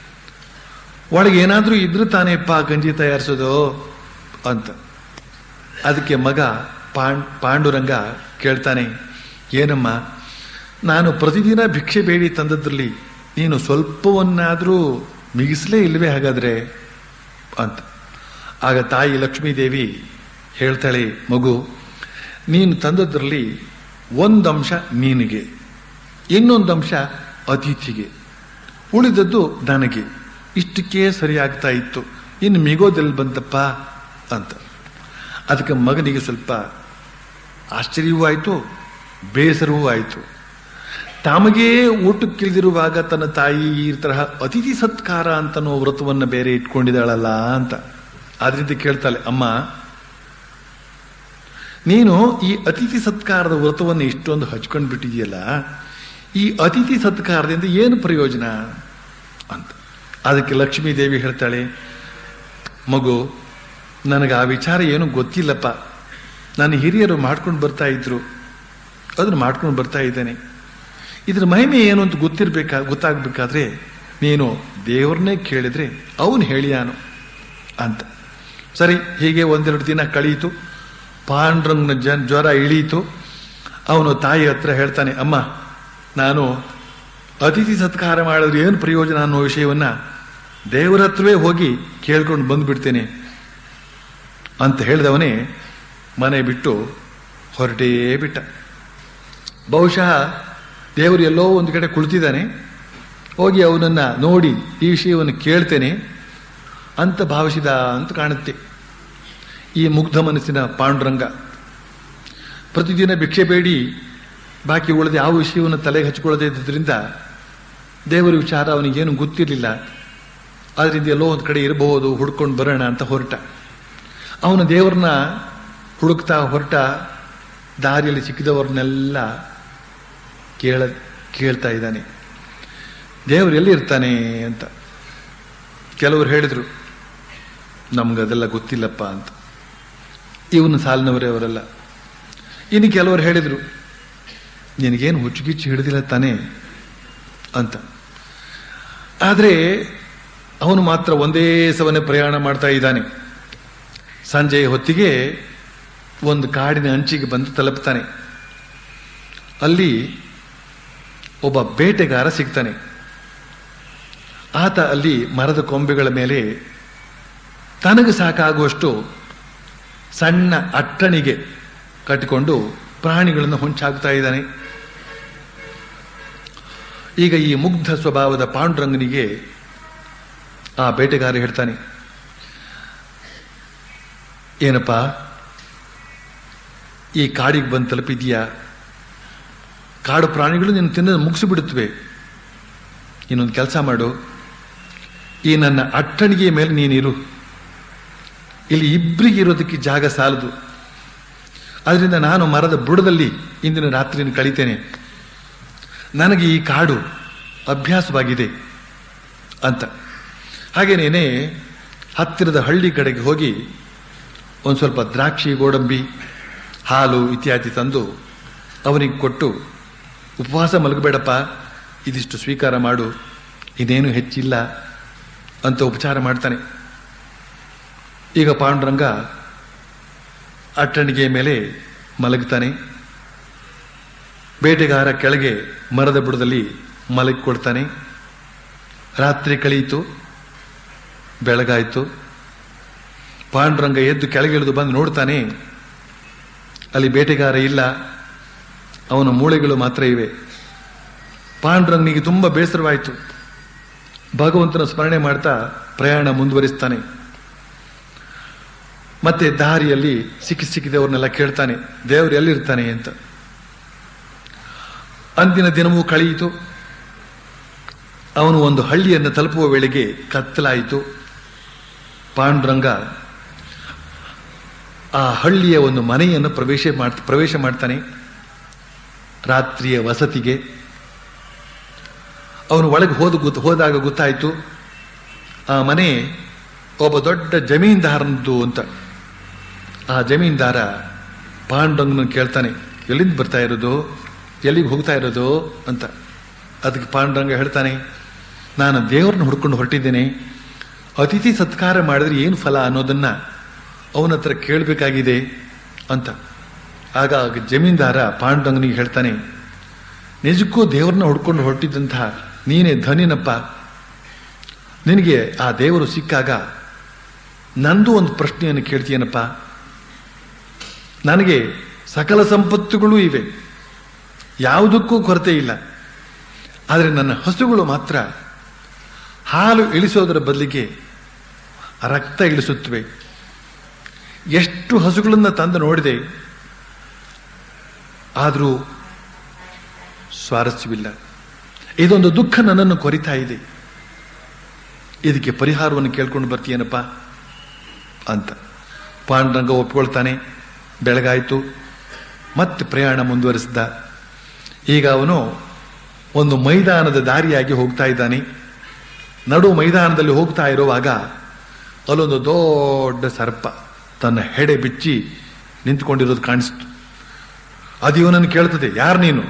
ಒಳಗೆ ಏನಾದ್ರೂ ಇದ್ರೂ ತಾನೇಪ್ಪ ಗಂಜಿ ತಯಾರಿಸೋದು ಅಂತ ಅದಕ್ಕೆ ಮಗ ಪಾಂಡ್ ಪಾಂಡುರಂಗ ಕೇಳ್ತಾನೆ ಏನಮ್ಮ ನಾನು ಪ್ರತಿದಿನ ಭಿಕ್ಷೆ ಬೇಡಿ ತಂದದ್ರಲ್ಲಿ ನೀನು ಸ್ವಲ್ಪವನ್ನಾದರೂ ಮಿಗಿಸ್ಲೇ ಇಲ್ವೇ ಹಾಗಾದ್ರೆ ಅಂತ ಆಗ ತಾಯಿ ಲಕ್ಷ್ಮೀದೇವಿ ಹೇಳ್ತಾಳೆ ಮಗು ನೀನು ತಂದದ್ರಲ್ಲಿ ಒಂದಂಶ ನೀನಿಗೆ ಇನ್ನೊಂದಂಶ ಅತಿಥಿಗೆ ಉಳಿದದ್ದು ನನಗೆ ಇಷ್ಟಕ್ಕೆ ಸರಿಯಾಗ್ತಾ ಇತ್ತು ಇನ್ನು ಮಿಗೋದೆಲ್ಲಿ ಬಂತಪ್ಪ ಅಂತ ಅದಕ್ಕೆ ಮಗನಿಗೆ ಸ್ವಲ್ಪ ಆಶ್ಚರ್ಯವೂ ಆಯಿತು ಬೇಸರವೂ ಆಯಿತು ತಮಗೇ ಊಟಕ್ಕಿಳಿದಿರುವಾಗ ತನ್ನ ತಾಯಿ ಈ ತರಹ ಅತಿಥಿ ಸತ್ಕಾರ ಅಂತನೋ ವ್ರತವನ್ನು ಬೇರೆ ಇಟ್ಕೊಂಡಿದ್ದಾಳಲ್ಲ ಅಂತ ಆದ್ರಿಂದ ಕೇಳ್ತಾಳೆ ಅಮ್ಮ ನೀನು ಈ ಅತಿಥಿ ಸತ್ಕಾರದ ವ್ರತವನ್ನು ಇಷ್ಟೊಂದು ಹಚ್ಕೊಂಡು ಬಿಟ್ಟಿದೆಯಲ್ಲ ಈ ಅತಿಥಿ ಸತ್ಕಾರದಿಂದ ಏನು ಪ್ರಯೋಜನ ಅಂತ ಅದಕ್ಕೆ ಲಕ್ಷ್ಮೀ ದೇವಿ ಹೇಳ್ತಾಳೆ ಮಗು ನನಗೆ ಆ ವಿಚಾರ ಏನು ಗೊತ್ತಿಲ್ಲಪ್ಪ ನನ್ನ ಹಿರಿಯರು ಮಾಡ್ಕೊಂಡು ಬರ್ತಾ ಇದ್ರು ಅದನ್ನು ಮಾಡ್ಕೊಂಡು ಬರ್ತಾ ಇದ್ದೇನೆ ಇದ್ರ ಮಹಿಮೆ ಏನು ಅಂತ ಗೊತ್ತಿರ್ಬೇಕಾ ಗೊತ್ತಾಗ್ಬೇಕಾದ್ರೆ ನೀನು ದೇವ್ರನ್ನೇ ಕೇಳಿದ್ರೆ ಅವನು ಹೇಳಿಯಾನು ಅಂತ ಸರಿ ಹೀಗೆ ಒಂದೆರಡು ದಿನ ಕಳೀತು ಪಾಂಡ್ರಂಗನ ಜನ್ ಜ್ವರ ಇಳೀತು ಅವನು ತಾಯಿ ಹತ್ರ ಹೇಳ್ತಾನೆ ಅಮ್ಮ ನಾನು ಅತಿಥಿ ಸತ್ಕಾರ ಮಾಡಿದ್ರೆ ಏನು ಪ್ರಯೋಜನ ಅನ್ನೋ ವಿಷಯವನ್ನ ದೇವರ ಹತ್ರವೇ ಹೋಗಿ ಕೇಳ್ಕೊಂಡು ಬಂದ್ಬಿಡ್ತೇನೆ ಅಂತ ಹೇಳಿದವನೇ ಮನೆ ಬಿಟ್ಟು ಹೊರಟೇ ಬಿಟ್ಟ ಬಹುಶಃ ದೇವರು ಎಲ್ಲೋ ಒಂದು ಕಡೆ ಕುಳಿತಿದ್ದಾನೆ ಹೋಗಿ ಅವನನ್ನ ನೋಡಿ ಈ ವಿಷಯವನ್ನು ಕೇಳ್ತೇನೆ ಅಂತ ಭಾವಿಸಿದ ಅಂತ ಕಾಣುತ್ತೆ ಈ ಮುಗ್ಧ ಮನಸ್ಸಿನ ಪಾಂಡುರಂಗ ಪ್ರತಿದಿನ ಭಿಕ್ಷೆ ಬೇಡಿ ಬಾಕಿ ಉಳಿದ ಯಾವ ವಿಷಯವನ್ನು ತಲೆಗೆ ಹಚ್ಕೊಳ್ಳದೆ ಇದ್ದರಿಂದ ದೇವರ ವಿಚಾರ ಅವನಿಗೇನು ಗೊತ್ತಿರಲಿಲ್ಲ ಆದ್ರಿಂದ ಎಲ್ಲೋ ಒಂದು ಕಡೆ ಇರಬಹುದು ಹುಡ್ಕೊಂಡು ಬರೋಣ ಅಂತ ಹೊರಟ ಅವನು ದೇವರನ್ನ ಹುಡುಕ್ತಾ ಹೊರಟ ದಾರಿಯಲ್ಲಿ ಸಿಕ್ಕಿದವ್ರನ್ನೆಲ್ಲ ಕೇಳ ಕೇಳ್ತಾ ಇದ್ದಾನೆ ದೇವರು ಎಲ್ಲಿ ಇರ್ತಾನೆ ಅಂತ ಕೆಲವರು ಹೇಳಿದ್ರು ನಮ್ಗದೆಲ್ಲ ಗೊತ್ತಿಲ್ಲಪ್ಪ ಅಂತ ಇವನು ಸಾಲಿನವರೇ ಅವರೆಲ್ಲ ಇನ್ನು ಕೆಲವರು ಹೇಳಿದ್ರು ನಿನಗೇನು ಹುಚ್ಚುಗಿಚ್ಚು ಹಿಡಿದಿಲ್ಲ ತಾನೇ ಅಂತ ಆದರೆ ಅವನು ಮಾತ್ರ ಒಂದೇ ಸವನೆ ಪ್ರಯಾಣ ಮಾಡ್ತಾ ಇದ್ದಾನೆ ಸಂಜೆಯ ಹೊತ್ತಿಗೆ ಒಂದು ಕಾಡಿನ ಅಂಚಿಗೆ ಬಂದು ತಲುಪ್ತಾನೆ ಅಲ್ಲಿ ಒಬ್ಬ ಬೇಟೆಗಾರ ಸಿಗ್ತಾನೆ ಆತ ಅಲ್ಲಿ ಮರದ ಕೊಂಬೆಗಳ ಮೇಲೆ ತನಗೆ ಸಾಕಾಗುವಷ್ಟು ಸಣ್ಣ ಅಟ್ಟಣಿಗೆ ಕಟ್ಟಿಕೊಂಡು ಪ್ರಾಣಿಗಳನ್ನು ಹೊಂಚಾಗ್ತಾ ಇದ್ದಾನೆ ಈಗ ಈ ಮುಗ್ಧ ಸ್ವಭಾವದ ಪಾಂಡುರಂಗನಿಗೆ ಆ ಬೇಟೆಗಾರ ಹೇಳ್ತಾನೆ ಏನಪ್ಪ ಈ ಕಾಡಿಗೆ ಬಂದು ತಲುಪಿದೀಯಾ ಕಾಡು ಪ್ರಾಣಿಗಳು ನಿನ್ನ ತಿನ್ನೋದು ಮುಗಿಸಿಬಿಡುತ್ತವೆ ಇನ್ನೊಂದು ಕೆಲಸ ಮಾಡು ಈ ನನ್ನ ಅಟ್ಟಣಿಗೆಯ ಮೇಲೆ ನೀನಿರು ಇಲ್ಲಿ ಇಬ್ಬರಿಗೆ ಇರೋದಕ್ಕೆ ಜಾಗ ಸಾಲದು ಅದರಿಂದ ನಾನು ಮರದ ಬುಡದಲ್ಲಿ ಇಂದಿನ ರಾತ್ರಿಯನ್ನು ಕಳಿತೇನೆ ನನಗೆ ಈ ಕಾಡು ಅಭ್ಯಾಸವಾಗಿದೆ ಅಂತ ಹಾಗೇನೇನೆ ಹತ್ತಿರದ ಹಳ್ಳಿ ಕಡೆಗೆ ಹೋಗಿ ಒಂದು ಸ್ವಲ್ಪ ದ್ರಾಕ್ಷಿ ಗೋಡಂಬಿ ಹಾಲು ಇತ್ಯಾದಿ ತಂದು ಅವನಿಗೆ ಕೊಟ್ಟು ಉಪವಾಸ ಮಲಗಬೇಡಪ್ಪ ಇದಿಷ್ಟು ಸ್ವೀಕಾರ ಮಾಡು ಇದೇನು ಹೆಚ್ಚಿಲ್ಲ ಅಂತ ಉಪಚಾರ ಮಾಡ್ತಾನೆ ಈಗ ಪಾಂಡುರಂಗ ಅಟ್ಟಣಿಗೆ ಮೇಲೆ ಮಲಗ್ತಾನೆ ಬೇಟೆಗಾರ ಕೆಳಗೆ ಮರದ ಬುಡದಲ್ಲಿ ಮಲಗಿಕೊಳ್ತಾನೆ ರಾತ್ರಿ ಕಳೆಯಿತು ಬೆಳಗಾಯಿತು ಪಾಂಡುರಂಗ ಎದ್ದು ಕೆಳಗಿಳಿದು ಬಂದು ನೋಡ್ತಾನೆ ಅಲ್ಲಿ ಬೇಟೆಗಾರ ಇಲ್ಲ ಅವನ ಮೂಳೆಗಳು ಮಾತ್ರ ಇವೆ ಪಾಂಡುರಂಗನಿಗೆ ತುಂಬ ಬೇಸರವಾಯಿತು ಭಗವಂತನ ಸ್ಮರಣೆ ಮಾಡ್ತಾ ಪ್ರಯಾಣ ಮುಂದುವರಿಸ್ತಾನೆ ಮತ್ತೆ ದಾರಿಯಲ್ಲಿ ಸಿಕ್ಕಿ ಸಿಕ್ಕಿದವ್ರನ್ನೆಲ್ಲ ಕೇಳ್ತಾನೆ ದೇವರು ಎಲ್ಲಿರ್ತಾನೆ ಅಂತ ಅಂದಿನ ದಿನವೂ ಕಳೆಯಿತು ಅವನು ಒಂದು ಹಳ್ಳಿಯನ್ನು ತಲುಪುವ ವೇಳೆಗೆ ಕತ್ತಲಾಯಿತು ಪಾಂಡುರಂಗ ಆ ಹಳ್ಳಿಯ ಒಂದು ಮನೆಯನ್ನು ಪ್ರವೇಶ ಮಾಡ್ ಪ್ರವೇಶ ಮಾಡ್ತಾನೆ ರಾತ್ರಿಯ ವಸತಿಗೆ ಅವನು ಒಳಗೆ ಹೋದ ಗೊತ್ತು ಹೋದಾಗ ಗೊತ್ತಾಯಿತು ಆ ಮನೆ ಒಬ್ಬ ದೊಡ್ಡ ಜಮೀನ್ದಾರನದ್ದು ಅಂತ ಆ ಜಮೀನ್ದಾರ ಪಾಂಡುರಂಗನ ಕೇಳ್ತಾನೆ ಎಲ್ಲಿಂದ ಬರ್ತಾ ಇರೋದು ಎಲ್ಲಿಗೆ ಹೋಗ್ತಾ ಇರೋದು ಅಂತ ಅದಕ್ಕೆ ಪಾಂಡುರಂಗ ಹೇಳ್ತಾನೆ ನಾನು ದೇವರನ್ನ ಹುಡ್ಕೊಂಡು ಹೊರಟಿದ್ದೇನೆ ಅತಿಥಿ ಸತ್ಕಾರ ಮಾಡಿದ್ರೆ ಏನು ಫಲ ಅನ್ನೋದನ್ನ ಅವನ ಹತ್ರ ಕೇಳಬೇಕಾಗಿದೆ ಅಂತ ಆಗ ಜಮೀನ್ದಾರ ಪಾಂಡುರಂಗನಿಗೆ ಹೇಳ್ತಾನೆ ನಿಜಕ್ಕೂ ದೇವರನ್ನ ಹುಡ್ಕೊಂಡು ಹೊರಟಿದ್ದಂತಹ ನೀನೇ ಧನಿನಪ್ಪ ನಿನಗೆ ಆ ದೇವರು ಸಿಕ್ಕಾಗ ನಂದು ಒಂದು ಪ್ರಶ್ನೆಯನ್ನು ಕೇಳ್ತೀಯನಪ್ಪ ನನಗೆ ಸಕಲ ಸಂಪತ್ತುಗಳೂ ಇವೆ ಯಾವುದಕ್ಕೂ ಕೊರತೆ ಇಲ್ಲ ಆದರೆ ನನ್ನ ಹಸುಗಳು ಮಾತ್ರ ಹಾಲು ಇಳಿಸೋದರ ಬದಲಿಗೆ ರಕ್ತ ಇಳಿಸುತ್ತವೆ ಎಷ್ಟು ಹಸುಗಳನ್ನು ತಂದು ನೋಡಿದೆ ಆದರೂ ಸ್ವಾರಸ್ಯವಿಲ್ಲ ಇದೊಂದು ದುಃಖ ನನ್ನನ್ನು ಕೊರಿತಾ ಇದೆ ಇದಕ್ಕೆ ಪರಿಹಾರವನ್ನು ಕೇಳ್ಕೊಂಡು ಬರ್ತೀಯನಪ್ಪ ಅಂತ ಪಾಂಡುರಂಗ ಒಪ್ಕೊಳ್ತಾನೆ ಬೆಳಗಾಯಿತು ಮತ್ತೆ ಪ್ರಯಾಣ ಮುಂದುವರಿಸಿದ ಈಗ ಅವನು ಒಂದು ಮೈದಾನದ ದಾರಿಯಾಗಿ ಹೋಗ್ತಾ ಇದ್ದಾನೆ ನಡು ಮೈದಾನದಲ್ಲಿ ಹೋಗ್ತಾ ಇರುವಾಗ ಅಲ್ಲೊಂದು ದೊಡ್ಡ ಸರ್ಪ ತನ್ನ ಹೆಡೆ ಬಿಚ್ಚಿ ನಿಂತ್ಕೊಂಡಿರೋದು ಕಾಣಿಸ್ತು ಅದು ಇವನನ್ನು ಕೇಳ್ತದೆ ಯಾರು ನೀನು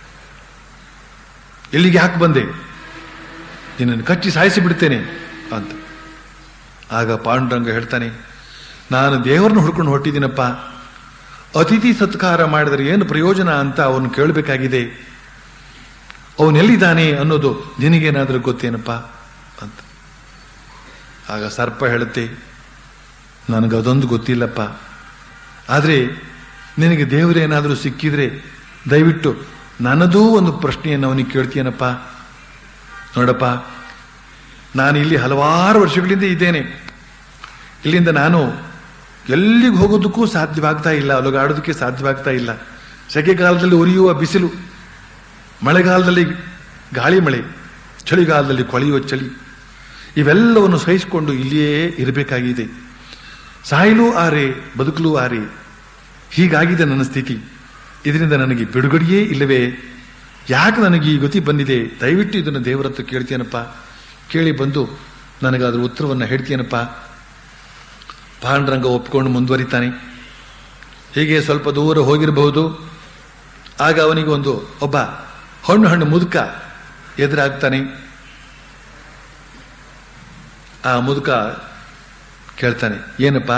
ಎಲ್ಲಿಗೆ ಯಾಕೆ ಬಂದೆ ನಿನ್ನನ್ನು ಕಚ್ಚಿ ಸಾಯಿಸಿ ಬಿಡ್ತೇನೆ ಅಂತ ಆಗ ಪಾಂಡುರಂಗ ಹೇಳ್ತಾನೆ ನಾನು ದೇವರನ್ನ ಹುಡ್ಕೊಂಡು ಹೊಟ್ಟಿದ್ದೀನಪ್ಪ ಅತಿಥಿ ಸತ್ಕಾರ ಮಾಡಿದರೆ ಏನು ಪ್ರಯೋಜನ ಅಂತ ಅವನು ಕೇಳಬೇಕಾಗಿದೆ ಅವನೆಲ್ಲಿದ್ದಾನೆ ಅನ್ನೋದು ನಿನಗೇನಾದರೂ ಗೊತ್ತೇನಪ್ಪ ಅಂತ ಆಗ ಸರ್ಪ ಹೇಳುತ್ತೆ ನನಗದೊಂದು ಗೊತ್ತಿಲ್ಲಪ್ಪ ಆದರೆ ನಿನಗೆ ದೇವರೇನಾದರೂ ಸಿಕ್ಕಿದ್ರೆ ದಯವಿಟ್ಟು ನನ್ನದೂ ಒಂದು ಪ್ರಶ್ನೆಯನ್ನು ಅವನಿಗೆ ಕೇಳ್ತೀಯನಪ್ಪ ನೋಡಪ್ಪ ನಾನು ಇಲ್ಲಿ ಹಲವಾರು ವರ್ಷಗಳಿಂದ ಇದ್ದೇನೆ ಇಲ್ಲಿಂದ ನಾನು ಎಲ್ಲಿಗೆ ಹೋಗೋದಕ್ಕೂ ಸಾಧ್ಯವಾಗ್ತಾ ಇಲ್ಲ ಅಲುಗಾಡೋದಕ್ಕೆ ಸಾಧ್ಯವಾಗ್ತಾ ಇಲ್ಲ ಸೆಕೆಗಾಲದಲ್ಲಿ ಉರಿಯುವ ಬಿಸಿಲು ಮಳೆಗಾಲದಲ್ಲಿ ಗಾಳಿ ಮಳೆ ಚಳಿಗಾಲದಲ್ಲಿ ಕೊಳೆಯುವ ಚಳಿ ಇವೆಲ್ಲವನ್ನು ಸಹಿಸಿಕೊಂಡು ಇಲ್ಲಿಯೇ ಇರಬೇಕಾಗಿದೆ ಸಾಯಲು ಆರೆ ಬದುಕಲು ಆರೆ ಹೀಗಾಗಿದೆ ನನ್ನ ಸ್ಥಿತಿ ಇದರಿಂದ ನನಗೆ ಬಿಡುಗಡೆಯೇ ಇಲ್ಲವೇ ಯಾಕೆ ನನಗೆ ಈ ಗತಿ ಬಂದಿದೆ ದಯವಿಟ್ಟು ಇದನ್ನು ದೇವರ ಹತ್ರ ಕೇಳ್ತೀನಪ್ಪ ಕೇಳಿ ಬಂದು ನನಗಾದ್ರ ಉತ್ತರವನ್ನು ಹೇಳ್ತೀನಪ್ಪ ಪಾಂಡುರಂಗ ಒಪ್ಪಿಕೊಂಡು ಮುಂದುವರಿತಾನೆ ಹೀಗೆ ಸ್ವಲ್ಪ ದೂರ ಹೋಗಿರಬಹುದು ಆಗ ಅವನಿಗೆ ಒಂದು ಒಬ್ಬ ಹಣ್ಣು ಹಣ್ಣು ಮುದುಕ ಎದುರಾಗ್ತಾನೆ ಆ ಮುದುಕ ಕೇಳ್ತಾನೆ ಏನಪ್ಪ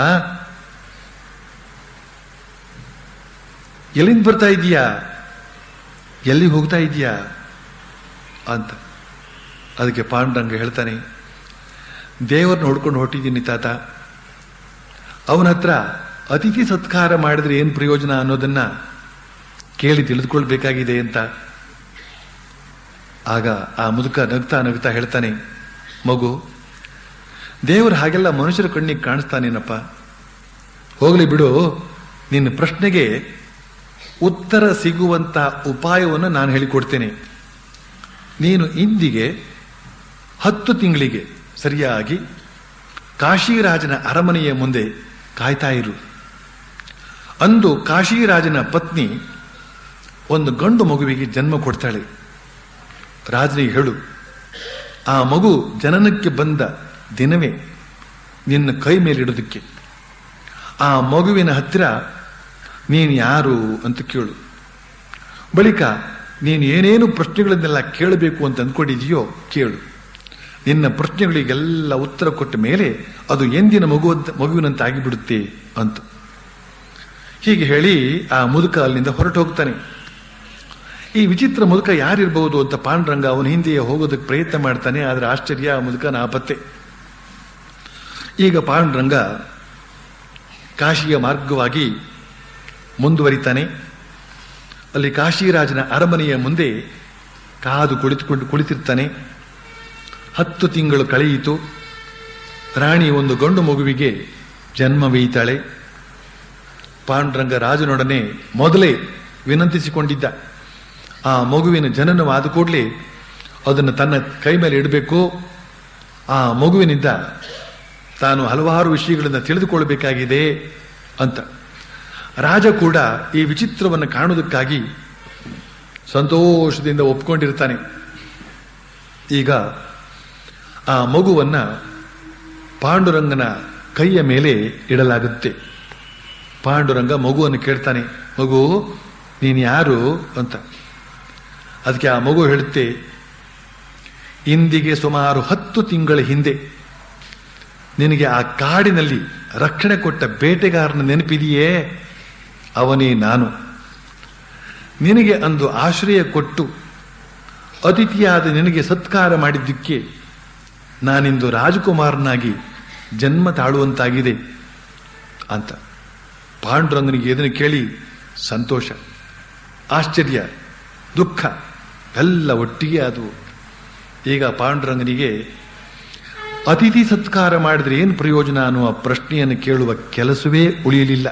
ಎಲ್ಲಿಂದ ಬರ್ತಾ ಇದೀಯಾ ಎಲ್ಲಿಗೆ ಹೋಗ್ತಾ ಇದೀಯಾ ಅಂತ ಅದಕ್ಕೆ ಪಾಂಡುರಂಗ ಹೇಳ್ತಾನೆ ದೇವರನ್ನ ಹುಡ್ಕೊಂಡು ಹೊಟ್ಟಿದ್ದೀನಿ ತಾತ ಅವನ ಹತ್ರ ಅತಿಥಿ ಸತ್ಕಾರ ಮಾಡಿದ್ರೆ ಏನು ಪ್ರಯೋಜನ ಅನ್ನೋದನ್ನ ಕೇಳಿ ತಿಳಿದುಕೊಳ್ಬೇಕಾಗಿದೆ ಅಂತ ಆಗ ಆ ಮುದುಕ ನಗ್ತಾ ನಗ್ತಾ ಹೇಳ್ತಾನೆ ಮಗು ದೇವರು ಹಾಗೆಲ್ಲ ಮನುಷ್ಯರ ಕಣ್ಣಿಗೆ ಕಾಣಿಸ್ತಾನೇನಪ್ಪ ಹೋಗಲಿ ಬಿಡು ನಿನ್ನ ಪ್ರಶ್ನೆಗೆ ಉತ್ತರ ಸಿಗುವಂತ ಉಪಾಯವನ್ನು ನಾನು ಹೇಳಿಕೊಡ್ತೇನೆ ನೀನು ಇಂದಿಗೆ ಹತ್ತು ತಿಂಗಳಿಗೆ ಸರಿಯಾಗಿ ಕಾಶಿರಾಜನ ಅರಮನೆಯ ಮುಂದೆ ಕಾಯ್ತಾ ಇರು ಅಂದು ಕಾಶಿರಾಜನ ಪತ್ನಿ ಒಂದು ಗಂಡು ಮಗುವಿಗೆ ಜನ್ಮ ಕೊಡ್ತಾಳೆ ರಾಜನಿಗೆ ಹೇಳು ಆ ಮಗು ಜನನಕ್ಕೆ ಬಂದ ದಿನವೇ ನಿನ್ನ ಕೈ ಮೇಲಿಡೋದಕ್ಕೆ ಆ ಮಗುವಿನ ಹತ್ತಿರ ನೀನು ಯಾರು ಅಂತ ಕೇಳು ಬಳಿಕ ನೀನು ಏನೇನು ಪ್ರಶ್ನೆಗಳನ್ನೆಲ್ಲ ಕೇಳಬೇಕು ಅಂತ ಅಂದ್ಕೊಂಡಿದೆಯೋ ಕೇಳು ನಿನ್ನ ಪ್ರಶ್ನೆಗಳಿಗೆಲ್ಲ ಉತ್ತರ ಕೊಟ್ಟ ಮೇಲೆ ಅದು ಎಂದಿನ ಮಗು ಮಗುವಿನಂತೆ ಆಗಿಬಿಡುತ್ತೆ ಅಂತ ಹೀಗೆ ಹೇಳಿ ಆ ಮುದುಕ ಅಲ್ಲಿಂದ ಹೊರಟು ಹೋಗ್ತಾನೆ ಈ ವಿಚಿತ್ರ ಮುದುಕ ಯಾರಿರ್ಬಹುದು ಅಂತ ಪಾಂಡುರಂಗ ಅವನ ಹಿಂದೆಯೇ ಹೋಗೋದಕ್ಕೆ ಪ್ರಯತ್ನ ಮಾಡ್ತಾನೆ ಆದರೆ ಆಶ್ಚರ್ಯ ಆ ಮುದುಕ ನಾಪತ್ತೆ ಈಗ ಪಾಂಡುರಂಗ ಕಾಶಿಯ ಮಾರ್ಗವಾಗಿ ಮುಂದುವರಿತಾನೆ ಅಲ್ಲಿ ಕಾಶಿರಾಜನ ಅರಮನೆಯ ಮುಂದೆ ಕಾದು ಕುಳಿತುಕೊಂಡು ಕುಳಿತಿರ್ತಾನೆ ಹತ್ತು ತಿಂಗಳು ಕಳೆಯಿತು ರಾಣಿ ಒಂದು ಗಂಡು ಮಗುವಿಗೆ ಜನ್ಮವೀತಾಳೆ ಪಾಂಡುರಂಗ ರಾಜನೊಡನೆ ಮೊದಲೇ ವಿನಂತಿಸಿಕೊಂಡಿದ್ದ ಆ ಮಗುವಿನ ಜನನವಾದ ಕೂಡಲೇ ಅದನ್ನು ತನ್ನ ಕೈ ಮೇಲೆ ಇಡಬೇಕು ಆ ಮಗುವಿನಿಂದ ತಾನು ಹಲವಾರು ವಿಷಯಗಳನ್ನು ತಿಳಿದುಕೊಳ್ಳಬೇಕಾಗಿದೆ ಅಂತ ರಾಜ ಕೂಡ ಈ ವಿಚಿತ್ರವನ್ನು ಕಾಣುವುದಕ್ಕಾಗಿ ಸಂತೋಷದಿಂದ ಒಪ್ಕೊಂಡಿರ್ತಾನೆ ಈಗ ಆ ಮಗುವನ್ನ ಪಾಂಡುರಂಗನ ಕೈಯ ಮೇಲೆ ಇಡಲಾಗುತ್ತೆ ಪಾಂಡುರಂಗ ಮಗುವನ್ನು ಕೇಳ್ತಾನೆ ಮಗು ನೀನು ಯಾರು ಅಂತ ಅದಕ್ಕೆ ಆ ಮಗು ಹೇಳುತ್ತೆ ಇಂದಿಗೆ ಸುಮಾರು ಹತ್ತು ತಿಂಗಳ ಹಿಂದೆ ನಿನಗೆ ಆ ಕಾಡಿನಲ್ಲಿ ರಕ್ಷಣೆ ಕೊಟ್ಟ ಬೇಟೆಗಾರನ ನೆನಪಿದೆಯೇ ಅವನೇ ನಾನು ನಿನಗೆ ಅಂದು ಆಶ್ರಯ ಕೊಟ್ಟು ಅತಿಥಿಯಾದ ನಿನಗೆ ಸತ್ಕಾರ ಮಾಡಿದ್ದಕ್ಕೆ ನಾನಿಂದು ರಾಜಕುಮಾರನಾಗಿ ಜನ್ಮ ತಾಳುವಂತಾಗಿದೆ ಅಂತ ಪಾಂಡುರಂಗನಿಗೆ ಇದನ್ನು ಕೇಳಿ ಸಂತೋಷ ಆಶ್ಚರ್ಯ ದುಃಖ ಎಲ್ಲ ಒಟ್ಟಿಗೆ ಆದವು ಈಗ ಪಾಂಡುರಂಗನಿಗೆ ಅತಿಥಿ ಸತ್ಕಾರ ಮಾಡಿದ್ರೆ ಏನು ಪ್ರಯೋಜನ ಅನ್ನುವ ಪ್ರಶ್ನೆಯನ್ನು ಕೇಳುವ ಕೆಲಸವೇ ಉಳಿಯಲಿಲ್ಲ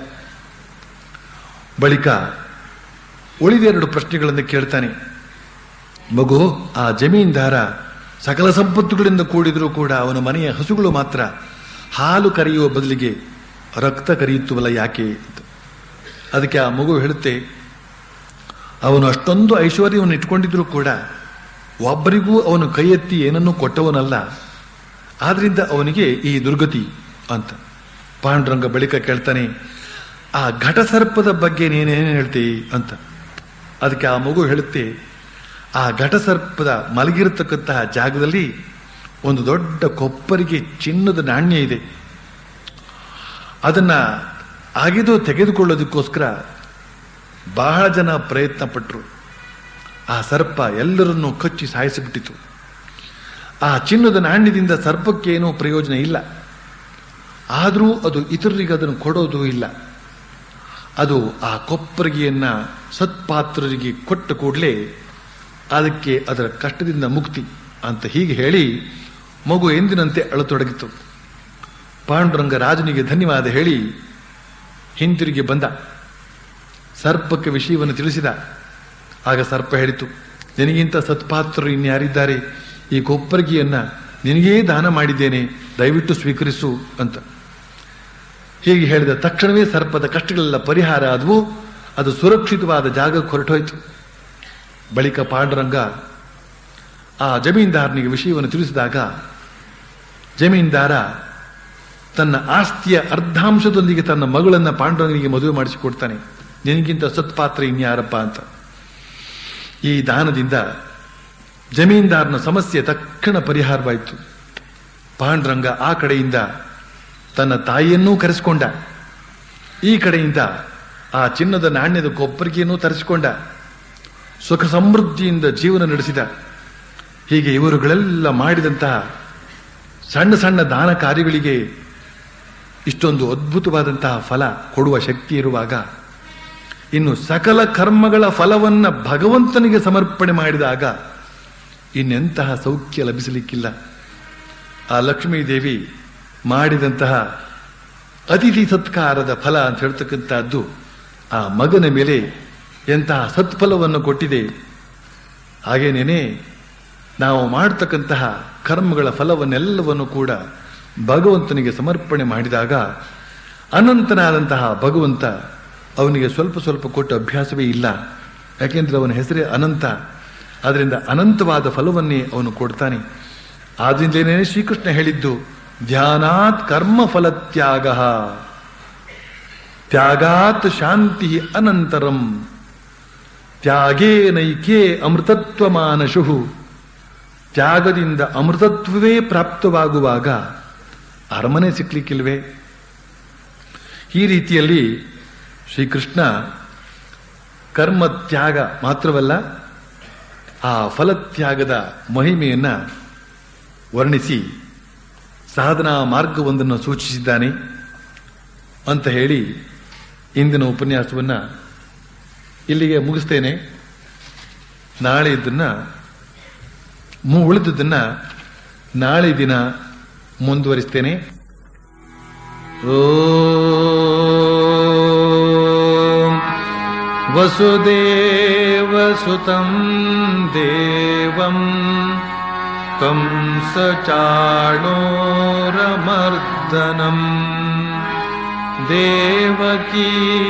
ಬಳಿಕ ಉಳಿದೆರಡು ಪ್ರಶ್ನೆಗಳನ್ನು ಕೇಳ್ತಾನೆ ಮಗು ಆ ಜಮೀನ್ದಾರ ಸಕಲ ಸಂಪತ್ತುಗಳಿಂದ ಕೂಡಿದರೂ ಕೂಡ ಅವನ ಮನೆಯ ಹಸುಗಳು ಮಾತ್ರ ಹಾಲು ಕರೆಯುವ ಬದಲಿಗೆ ರಕ್ತ ಕರೆಯುತ್ತವಲ್ಲ ಯಾಕೆ ಅಂತ ಅದಕ್ಕೆ ಆ ಮಗು ಹೇಳುತ್ತೆ ಅವನು ಅಷ್ಟೊಂದು ಐಶ್ವರ್ಯವನ್ನು ಇಟ್ಕೊಂಡಿದ್ರೂ ಕೂಡ ಒಬ್ಬರಿಗೂ ಅವನು ಕೈ ಎತ್ತಿ ಏನನ್ನೂ ಕೊಟ್ಟವನಲ್ಲ ಆದ್ರಿಂದ ಅವನಿಗೆ ಈ ದುರ್ಗತಿ ಅಂತ ಪಾಂಡುರಂಗ ಬಳಿಕ ಕೇಳ್ತಾನೆ ಆ ಘಟಸರ್ಪದ ಬಗ್ಗೆ ನೀನೇನು ಹೇಳ್ತಿ ಅಂತ ಅದಕ್ಕೆ ಆ ಮಗು ಹೇಳುತ್ತೆ ಆ ಘಟಸರ್ಪದ ಮಲಗಿರತಕ್ಕಂತಹ ಜಾಗದಲ್ಲಿ ಒಂದು ದೊಡ್ಡ ಕೊಪ್ಪರಿಗೆ ಚಿನ್ನದ ನಾಣ್ಯ ಇದೆ ಅದನ್ನ ಅಗೆದು ತೆಗೆದುಕೊಳ್ಳೋದಕ್ಕೋಸ್ಕರ ಬಹಳ ಜನ ಪ್ರಯತ್ನ ಪಟ್ಟರು ಆ ಸರ್ಪ ಎಲ್ಲರನ್ನೂ ಕಚ್ಚಿ ಸಾಯಿಸಿಬಿಟ್ಟಿತು ಆ ಚಿನ್ನದ ನಾಣ್ಯದಿಂದ ಸರ್ಪಕ್ಕೇನೂ ಪ್ರಯೋಜನ ಇಲ್ಲ ಆದರೂ ಅದು ಇತರರಿಗೆ ಅದನ್ನು ಕೊಡೋದು ಇಲ್ಲ ಅದು ಆ ಕೊಪ್ಪರಿಗೆಯನ್ನ ಸತ್ಪಾತ್ರರಿಗೆ ಕೊಟ್ಟ ಕೂಡಲೇ ಅದಕ್ಕೆ ಅದರ ಕಷ್ಟದಿಂದ ಮುಕ್ತಿ ಅಂತ ಹೀಗೆ ಹೇಳಿ ಮಗು ಎಂದಿನಂತೆ ಅಳತೊಡಗಿತು ಪಾಂಡುರಂಗ ರಾಜನಿಗೆ ಧನ್ಯವಾದ ಹೇಳಿ ಹಿಂತಿರುಗಿ ಬಂದ ಸರ್ಪಕ್ಕೆ ವಿಷಯವನ್ನು ತಿಳಿಸಿದ ಆಗ ಸರ್ಪ ಹೇಳಿತು ನಿನಗಿಂತ ಸತ್ಪಾತ್ರರು ಇನ್ಯಾರಿದ್ದಾರೆ ಈ ಕೊಪ್ಪರಿಗೆಯನ್ನ ನಿನಗೇ ದಾನ ಮಾಡಿದ್ದೇನೆ ದಯವಿಟ್ಟು ಸ್ವೀಕರಿಸು ಅಂತ ಹೀಗೆ ಹೇಳಿದ ತಕ್ಷಣವೇ ಸರ್ಪದ ಕಷ್ಟಗಳೆಲ್ಲ ಪರಿಹಾರ ಆದವು ಅದು ಸುರಕ್ಷಿತವಾದ ಜಾಗಕ್ಕೆ ಹೊರಟೋಯ್ತು ಬಳಿಕ ಪಾಂಡುರಂಗ ಆ ಜಮೀನ್ದಾರನಿಗೆ ವಿಷಯವನ್ನು ತಿಳಿಸಿದಾಗ ಜಮೀನ್ದಾರ ತನ್ನ ಆಸ್ತಿಯ ಅರ್ಧಾಂಶದೊಂದಿಗೆ ತನ್ನ ಮಗಳನ್ನ ಪಾಂಡುರಂಗನಿಗೆ ಮದುವೆ ಮಾಡಿಸಿಕೊಡ್ತಾನೆ ನಿನಗಿಂತ ಸತ್ಪಾತ್ರ ಇನ್ಯಾರಪ್ಪ ಅಂತ ಈ ದಾನದಿಂದ ಜಮೀನ್ದಾರನ ಸಮಸ್ಯೆ ತಕ್ಷಣ ಪರಿಹಾರವಾಯಿತು ಪಾಂಡುರಂಗ ಆ ಕಡೆಯಿಂದ ತನ್ನ ತಾಯಿಯನ್ನೂ ಕರೆಸಿಕೊಂಡ ಈ ಕಡೆಯಿಂದ ಆ ಚಿನ್ನದ ನಾಣ್ಯದ ಕೊಪ್ಪರಿಗೆಯನ್ನೂ ತರಿಸಿಕೊಂಡ ಸುಖ ಸಮೃದ್ಧಿಯಿಂದ ಜೀವನ ನಡೆಸಿದ ಹೀಗೆ ಇವರುಗಳೆಲ್ಲ ಮಾಡಿದಂತಹ ಸಣ್ಣ ಸಣ್ಣ ದಾನ ಕಾರ್ಯಗಳಿಗೆ ಇಷ್ಟೊಂದು ಅದ್ಭುತವಾದಂತಹ ಫಲ ಕೊಡುವ ಶಕ್ತಿ ಇರುವಾಗ ಇನ್ನು ಸಕಲ ಕರ್ಮಗಳ ಫಲವನ್ನ ಭಗವಂತನಿಗೆ ಸಮರ್ಪಣೆ ಮಾಡಿದಾಗ ಇನ್ನೆಂತಹ ಸೌಖ್ಯ ಲಭಿಸಲಿಕ್ಕಿಲ್ಲ ಆ ಲಕ್ಷ್ಮೀದೇವಿ ಮಾಡಿದಂತಹ ಅತಿಥಿ ಸತ್ಕಾರದ ಫಲ ಅಂತ ಹೇಳ್ತಕ್ಕಂಥದ್ದು ಆ ಮಗನ ಮೇಲೆ ಎಂತಹ ಸತ್ಫಲವನ್ನು ಕೊಟ್ಟಿದೆ ಹಾಗೇನೇನೆ ನಾವು ಮಾಡತಕ್ಕಂತಹ ಕರ್ಮಗಳ ಫಲವನ್ನೆಲ್ಲವನ್ನು ಕೂಡ ಭಗವಂತನಿಗೆ ಸಮರ್ಪಣೆ ಮಾಡಿದಾಗ ಅನಂತನಾದಂತಹ ಭಗವಂತ ಅವನಿಗೆ ಸ್ವಲ್ಪ ಸ್ವಲ್ಪ ಕೊಟ್ಟ ಅಭ್ಯಾಸವೇ ಇಲ್ಲ ಯಾಕೆಂದ್ರೆ ಅವನ ಹೆಸರೇ ಅನಂತ ಅದರಿಂದ ಅನಂತವಾದ ಫಲವನ್ನೇ ಅವನು ಕೊಡ್ತಾನೆ ಆದ್ರಿಂದಲೇ ಶ್ರೀಕೃಷ್ಣ ಹೇಳಿದ್ದು ಧ್ಯಾನಾತ್ ಕರ್ಮ ಫಲತ್ಯಾಗ ತ್ಯಾಗಾತ್ ಶಾಂತಿ ಅನಂತರಂ ತ್ಯಾಗೇ ನೈಕೆ ಅಮೃತತ್ವ ಮಾನಶು ತ್ಯಾಗದಿಂದ ಅಮೃತತ್ವವೇ ಪ್ರಾಪ್ತವಾಗುವಾಗ ಅರಮನೆ ಸಿಕ್ಲಿಕ್ಕಿಲ್ವೇ ಈ ರೀತಿಯಲ್ಲಿ ಶ್ರೀಕೃಷ್ಣ ಕರ್ಮ ತ್ಯಾಗ ಮಾತ್ರವಲ್ಲ ಆ ಫಲತ್ಯಾಗದ ಮಹಿಮೆಯನ್ನ ವರ್ಣಿಸಿ ಸಾಧನಾ ಮಾರ್ಗವೊಂದನ್ನು ಸೂಚಿಸಿದ್ದಾನೆ ಅಂತ ಹೇಳಿ ಇಂದಿನ ಉಪನ್ಯಾಸವನ್ನ ಇಲ್ಲಿಗೆ ಮುಗಿಸ್ತೇನೆ ನಾಳೆ ಇದನ್ನ ಮು- ಉಳಿದದನ್ನ ನಾಳೆ ದಿನ ಮುಂದುವರಿಸ್ತೇನೆ ಓಂ ವಸುದೇವಸುತಂ ದೇವಂ ಕಂಸಚಾಣೋರಮರ್ದನಂ ದೇವಕೀ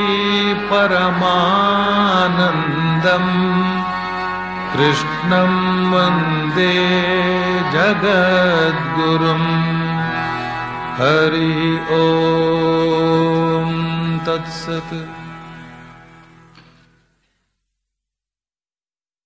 ಪರಮಾನಂದಂ ಕೃಷ್ಣಂ ವಂದೇ ಜಗದ್ಗುರುಂ ಹರಿ ಓಂ ತತ್ಸತ್